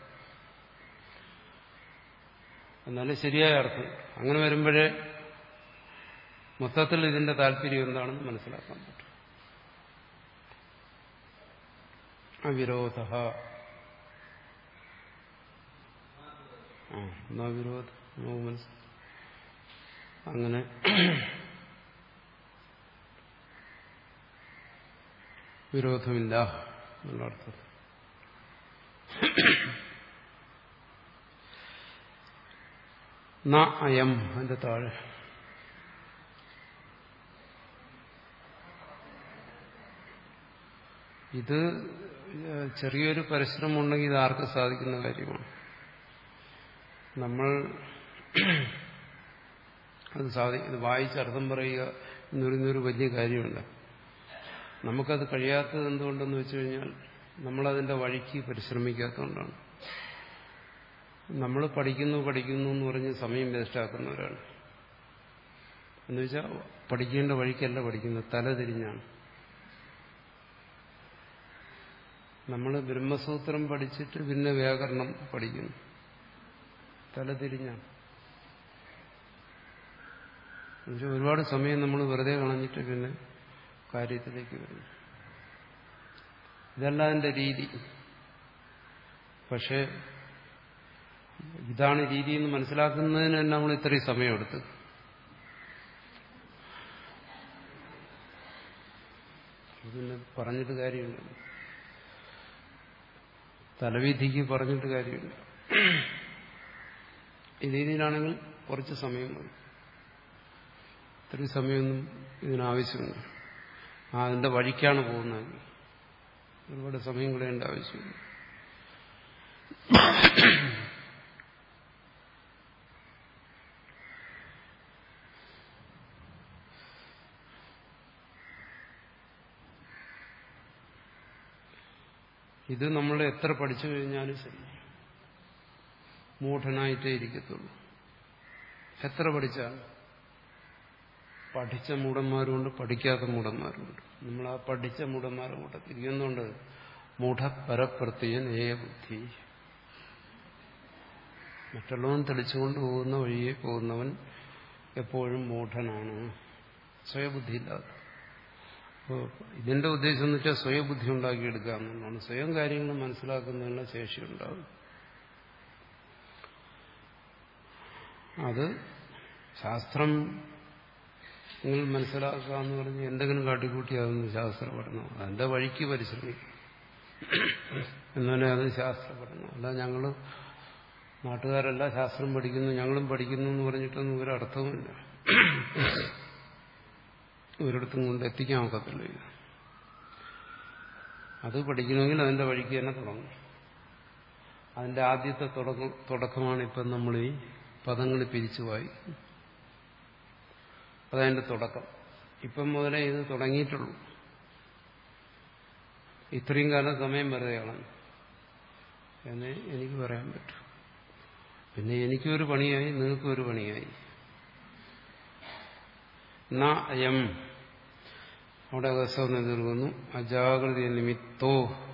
എന്നാലും ശരിയായ അർത്ഥം അങ്ങനെ വരുമ്പോഴേ മൊത്തത്തിൽ ഇതിന്റെ താല്പര്യം എന്താണെന്ന് മനസ്സിലാക്കാൻ പറ്റും അവിരോധ എന്നാ വിരോധം നമുക്ക് മനസ്സിലാക്കാം അങ്ങനെ വിരോധമില്ല എന്നുള്ള അർത്ഥം ന അയം അതിന്റെ താഴെ ഇത് ചെറിയൊരു പരിശ്രമം ഉണ്ടെങ്കിൽ ഇത് ആർക്ക് സാധിക്കുന്ന കാര്യമാണ് നമ്മൾ അത് സാധി ഇത് വായിച്ച് അർത്ഥം പറയുക എന്ന് പറയുന്നൊരു വലിയ കാര്യമുണ്ട് നമുക്കത് കഴിയാത്തത് എന്തുകൊണ്ടെന്ന് വെച്ചു കഴിഞ്ഞാൽ നമ്മളതിന്റെ വഴിക്ക് പരിശ്രമിക്കാത്തതുകൊണ്ടാണ് നമ്മൾ പഠിക്കുന്നു പഠിക്കുന്നു എന്ന് പറഞ്ഞ് സമയം വേസ്റ്റാക്കുന്നവരാണ് എന്നുവെച്ചാൽ പഠിക്കേണ്ട വഴിക്കല്ല പഠിക്കുന്നത് തല തിരിഞ്ഞാണ് നമ്മൾ ബ്രഹ്മസൂത്രം പഠിച്ചിട്ട് പിന്നെ വ്യാകരണം പഠിക്കുന്നു തല തിരിഞ്ഞാണ് എന്നുവെച്ചാൽ ഒരുപാട് സമയം നമ്മൾ വെറുതെ കളഞ്ഞിട്ട് പിന്നെ കാര്യത്തിലേക്ക് വരുന്നു ഇതല്ല അതിന്റെ രീതി പക്ഷേ ഇതാണ് രീതി എന്ന് മനസ്സിലാക്കുന്നതിന് തന്നെ നമ്മൾ ഇത്രയും സമയമെടുത്ത് പിന്നെ പറഞ്ഞിട്ട് കാര്യമില്ല തലവിധിക്ക് പറഞ്ഞിട്ട് കാര്യമില്ല ഈ രീതിയിലാണെങ്കിൽ കുറച്ച് സമയം മതി ഇത്രയും സമയമൊന്നും ഇതിനാവശ്യമില്ല ആ അതിന്റെ വഴിക്കാണ് പോകുന്നത് ഒരുപാട് സമയം കളയേണ്ട ആവശ്യമില്ല ഇത് നമ്മൾ എത്ര പഠിച്ചു കഴിഞ്ഞാലും ശരി മൂഢനായിട്ടേ ഇരിക്കത്തുള്ളൂ എത്ര പഠിച്ചാലും പഠിച്ച മൂടന്മാരുമുണ്ട് പഠിക്കാത്ത മൂടന്മാരുമുണ്ട് നമ്മൾ ആ പഠിച്ച മൂടന്മാരെ കൂട്ടത്തിൽ എന്തുകൊണ്ട് മൂഢപരപ്രത്യൻ ഏയ ബുദ്ധി മറ്റുള്ളവൻ തെളിച്ചുകൊണ്ട് പോകുന്ന വഴിയെ പോകുന്നവൻ എപ്പോഴും മൂഢനാണ് സ്വയബുദ്ധിയില്ലാത്ത അപ്പോൾ ഇതിന്റെ ഉദ്ദേശം എന്ന് വെച്ചാൽ സ്വയബുദ്ധി ഉണ്ടാക്കിയെടുക്കുക എന്നുള്ളതാണ് സ്വയം കാര്യങ്ങൾ മനസ്സിലാക്കുന്നതിനുള്ള ശേഷി ഉണ്ടാകും അത് ശാസ്ത്രം നിങ്ങൾ മനസ്സിലാക്കുക എന്ന് പറഞ്ഞ് എന്തെങ്കിലും കാട്ടിക്കൂട്ടി അതൊന്ന് ശാസ്ത്ര പഠനം അതിന്റെ വഴിക്ക് പരിശ്രമിക്കും എന്നാലേ അത് ശാസ്ത്ര പഠനം അല്ല ഞങ്ങൾ നാട്ടുകാരല്ല ശാസ്ത്രം പഠിക്കുന്നു ഞങ്ങളും പഠിക്കുന്നു എന്ന് പറഞ്ഞിട്ടൊന്നും ഒരു അർത്ഥവുമില്ല ഒരിടത്തും കൊണ്ട് എത്തിക്കാൻ ഒക്കത്തില്ല ഇത് അത് പഠിക്കണമെങ്കിൽ അതിന്റെ വഴിക്ക് തന്നെ തുടങ്ങും അതിന്റെ ആദ്യത്തെ തുടക്കം തുടക്കമാണ് ഇപ്പം നമ്മൾ ഈ പദങ്ങൾ പിരിച്ചു വായിക്കും അതതിന്റെ തുടക്കം ഇപ്പം മുതലേ ഇത് തുടങ്ങിയിട്ടുള്ളൂ ഇത്രയും കാലം സമയം വെറുതെ കളഞ്ഞു എന്നേ എനിക്ക് പറയാൻ പറ്റൂ പിന്നെ എനിക്കൊരു പണിയായി നിങ്ങൾക്കും ഒരു പണിയായി ന അയം അവിടെ അകസ്വം തീർക്കുന്നു അജാഗ്രത നിമിത്തോ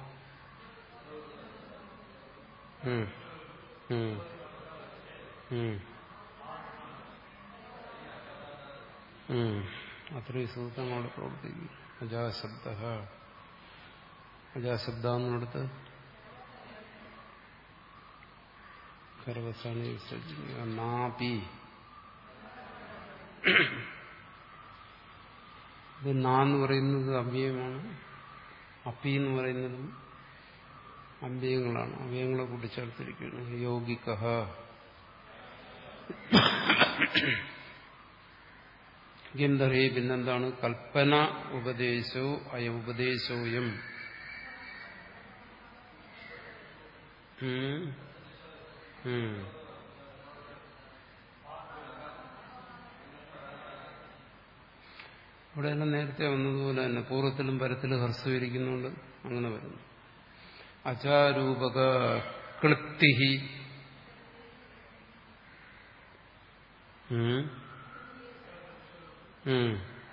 ഉം. ഉം. ഉം. ഉം. അത്രയും സൂത്രം അവിടെ പ്രവർത്തിക്കും അജാശബ്ദ അജാശബ്ദ എന്നിടത്ത് കരവസാനി വിസർജിക്കുക നാപി ഇത് നാന്ന് പറയുന്നത് അവ്യയമാണ് അപ്പി എന്ന് പറയുന്നതും അവ്യയങ്ങളാണ് അവ്യയങ്ങളെ കൂട്ടിച്ചേർത്തിരിക്കുകയാണ് യോഗിക ഗന്ധർഹി പിന്നെന്താണ് കൽപ്പന ഉപദേശോ അയ ഉപദേശോയം ഉം. ഉം. ഇവിടെയെല്ലാം നേരത്തെ വന്നതുപോലെ തന്നെ പൂർവ്വത്തിലും പരത്തിലും ഹ്രസ്വീകരിക്കുന്നുണ്ട് അങ്ങനെ വരുന്നു അചാരൂപക ക്ലിപ്തിഹി ഉം. ഉം.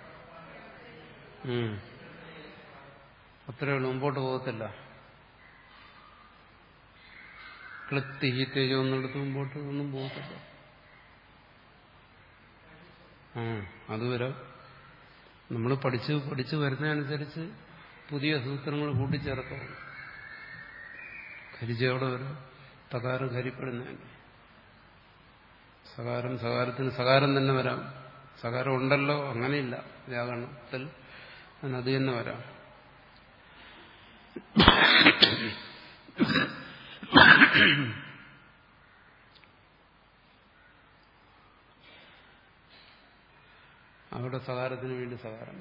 ഉം. അത്രയേ ഉള്ളൂ മുമ്പോട്ട് പോകത്തില്ല ക്ലിപ്തിഹി തേജോ എന്നെടുത്ത് മുമ്പോട്ട് ഒന്നും പോകത്തില്ല ആ അത് വരാം നമ്മൾ പഠിച്ച് പഠിച്ച് വരുന്നതനുസരിച്ച് പുതിയ സൂത്രങ്ങൾ കൂട്ടിച്ചേർക്കണം ഖരിജയോടെ വരും തകാരം ഖരിപ്പെടുന്നതന്നെ സകാരം സകാരത്തിന് സകാരം തന്നെ വരാം സകാരം ഉണ്ടല്ലോ അങ്ങനെയില്ല വ്യാകരണത്തിൽ അത് തന്നെ വരാം അവിടെ സകാരത്തിന് വേണ്ടി സകാരം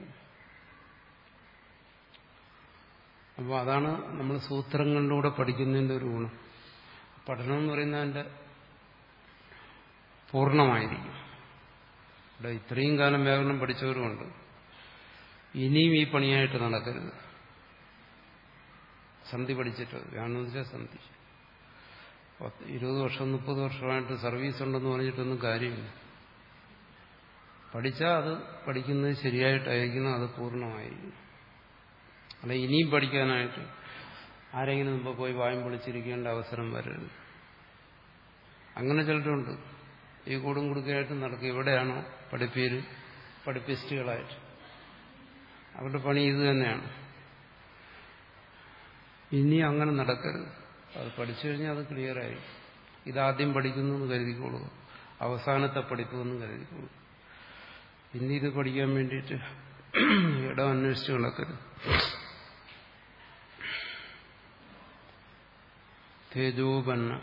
അപ്പോൾ അതാണ് നമ്മൾ സൂത്രങ്ങളിലൂടെ പഠിക്കുന്നതിൻ്റെ ഒരു ഗുണം പഠനം എന്ന് പറയുന്നതിൻ്റെ പൂർണ്ണമായിരിക്കും ഇവിടെ ഇത്രയും കാലം വ്യാകരണം പഠിച്ചവരുമുണ്ട് ഇനിയും ഈ പണിയായിട്ട് നടക്കരുത് സന്ധി പഠിച്ചിട്ട് വ്യാകരണം എന്ന് വെച്ചാൽ സന്ധി പത്ത് ഇരുപത് വർഷം മുപ്പത് വർഷമായിട്ട് സർവീസ് ഉണ്ടെന്ന് പറഞ്ഞിട്ടൊന്നും കാര്യമില്ല പഠിച്ചാൽ അത് പഠിക്കുന്നത് ശരിയായിട്ടായിരിക്കണം അത് പൂർണ്ണമായിരിക്കും അല്ല ഇനിയും പഠിക്കാനായിട്ട് ആരെങ്കിലും മുമ്പ് പോയി വായും പൊളിച്ചിരിക്കേണ്ട അവസരം വരരുത് അങ്ങനെ ചിലരുണ്ട് ഈ കൂടും കുടുക്കയായിട്ട് നടക്കും എവിടെയാണോ പഠിപ്പീര് പഠിപ്പിസ്റ്റുകളായിട്ട് അവരുടെ പണി ഇത് തന്നെയാണ് ഇനി അങ്ങനെ നടക്കരുത് അത് പഠിച്ചു കഴിഞ്ഞാൽ അത് ക്ലിയറായി ഇതാദ്യം പഠിക്കുന്നു എന്ന് കരുതിക്കോളൂ അവസാനത്തെ പഠിപ്പ് എന്ന് കരുതിക്കോളൂ ഇനി ഇത് പഠിക്കാൻ വേണ്ടിയിട്ട് ഇടം അന്വേഷിച്ച് നടക്കരുത് തേജോപന്ന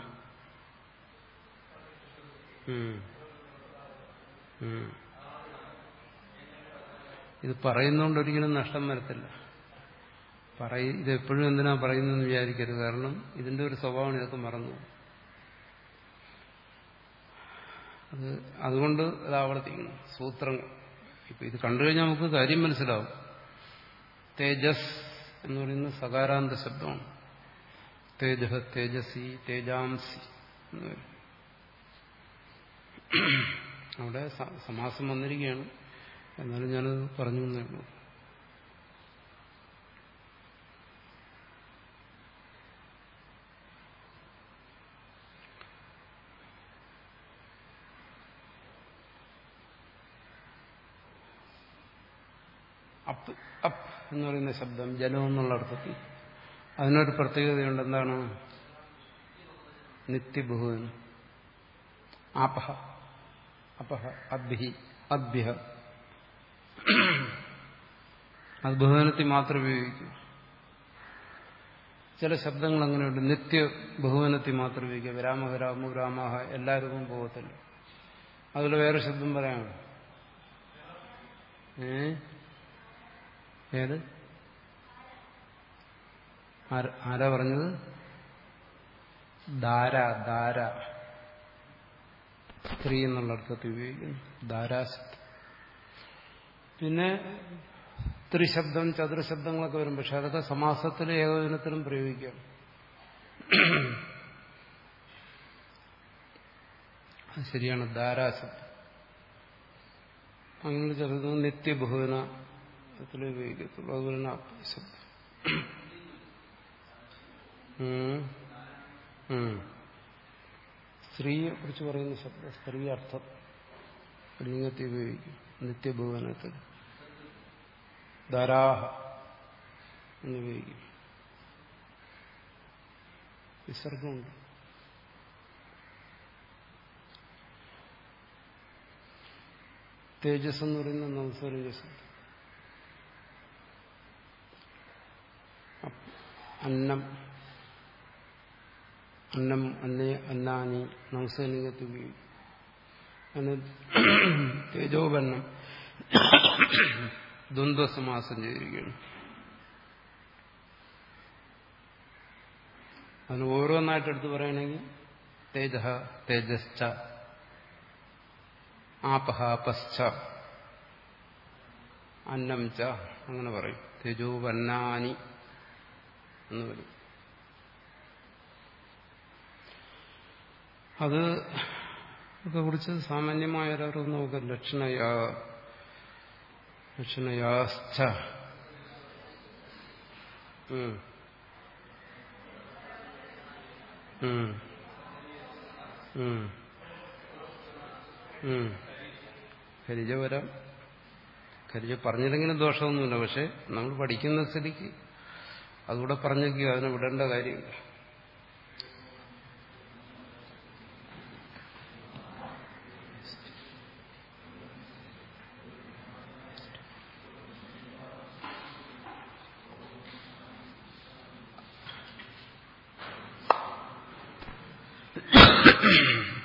ഇത് പറയുന്നതുകൊണ്ട് ഒരിക്കലും നഷ്ടം വരത്തില്ല പറയ ഇതെപ്പോഴും എന്തിനാ പറയുന്നതെന്ന് വിചാരിക്കരുത് കാരണം ഇതിന്റെ ഒരു സ്വഭാവം ഇതൊക്കെ മറന്നു അത് അതുകൊണ്ട് അത് ആവർത്തിക്കുന്നു സൂത്രങ്ങൾ ഇപ്പൊ ഇത് കണ്ടു കഴിഞ്ഞാൽ നമുക്ക് കാര്യം മനസ്സിലാവും തേജസ് എന്ന് പറയുന്ന സകാരാന്ത ശബ്ദമാണ് തേജ തേജസി തേജാംസി എന്ന് പറയും അവിടെ സമാസം വന്നിരിക്കുകയാണ് എന്നാലും ഞാനത് പറഞ്ഞു എന്നേ ഉള്ളൂ അപ്പ് അപ്പ് എന്ന് പറയുന്ന ശബ്ദം ജലം എന്നുള്ള അർത്ഥത്തിൽ അതിനൊരു പ്രത്യേകതയുണ്ട് എന്താണ് നിത്യബഹുവന് ആപഹ അപഹ അദ്ഭി അദ്ഭ്യ അത് ബഹുവനത്തിൽ മാത്രം ഉപയോഗിക്കും ചില ശബ്ദങ്ങൾ അങ്ങനെയുണ്ട് നിത്യ ബഹുവനത്തിൽ മാത്രം ഉപയോഗിക്കുക വിരാമഹ രാമു രാമഹ എല്ലാവർക്കും പോകത്തില്ല അതിൽ വേറെ ശബ്ദം പറയാമോ ഏ ഏത് ആരാ പറഞ്ഞത് ധാര ധാര സ്ത്രീ എന്നുള്ള അർത്ഥത്തിൽ ഉപയോഗിക്കുന്നു ധാരാശബ്ദം പിന്നെ ത്രിശബ്ദം ചതുരശബ്ദങ്ങളൊക്കെ വരും പക്ഷെ അതൊക്കെ സമാസത്തിലും ഏകോചനത്തിലും പ്രയോഗിക്കാം അത് ശരിയാണ് ധാരാശബ്ദം അങ്ങനെ ചെറുത് നിത്യബഹുവനത്തിൽ ഉപയോഗിക്കത്തുള്ളൂ അതുപോലെ ശബ്ദം സ്ത്രീയെ കുറിച്ച് പറയുന്ന ശബ്ദം സ്ത്രീ അർത്ഥം ലിംഗത്തെ ഉപയോഗിക്കും നിത്യഭുവനത്തിൽ ധാരാഹ എന്നുപയോഗിക്കും വിസർഗമുണ്ട് തേജസ് എന്ന് പറയുന്ന നവസ്വരജസ് അന്നം അന്നം അന്നേ അന്നാനി നവസലിംഗത്തിൽ ഉപയോഗിക്കും അതിന് തേജോപന്നം ദ്വന്ദ്വസമാസം ചെയ്തിരിക്കുകയാണ് അതിന് ഓരോന്നായിട്ട് എടുത്ത് പറയുകയാണെങ്കിൽ തേജ തേജശ്ച ആപഹ പശ്ച അന്നം ച അങ്ങനെ പറയും തേജോപന്നാനി എന്ന് പറയും അത് ഒക്കെ കുറിച്ച് സാമാന്യമായ ഒരറിവ് നമുക്ക് ലക്ഷണയാ ലക്ഷണയാസ്ഥ ഖരിജ വരാം ഖരിജ പറഞ്ഞില്ലെങ്കിലും ദോഷമൊന്നുമില്ല പക്ഷെ നമ്മൾ പഠിക്കുന്ന സ്ഥിതിക്ക് അതുകൂടെ പറഞ്ഞേക്കുക അതിനെ വിടേണ്ട കാര്യമില്ല Mm-hmm.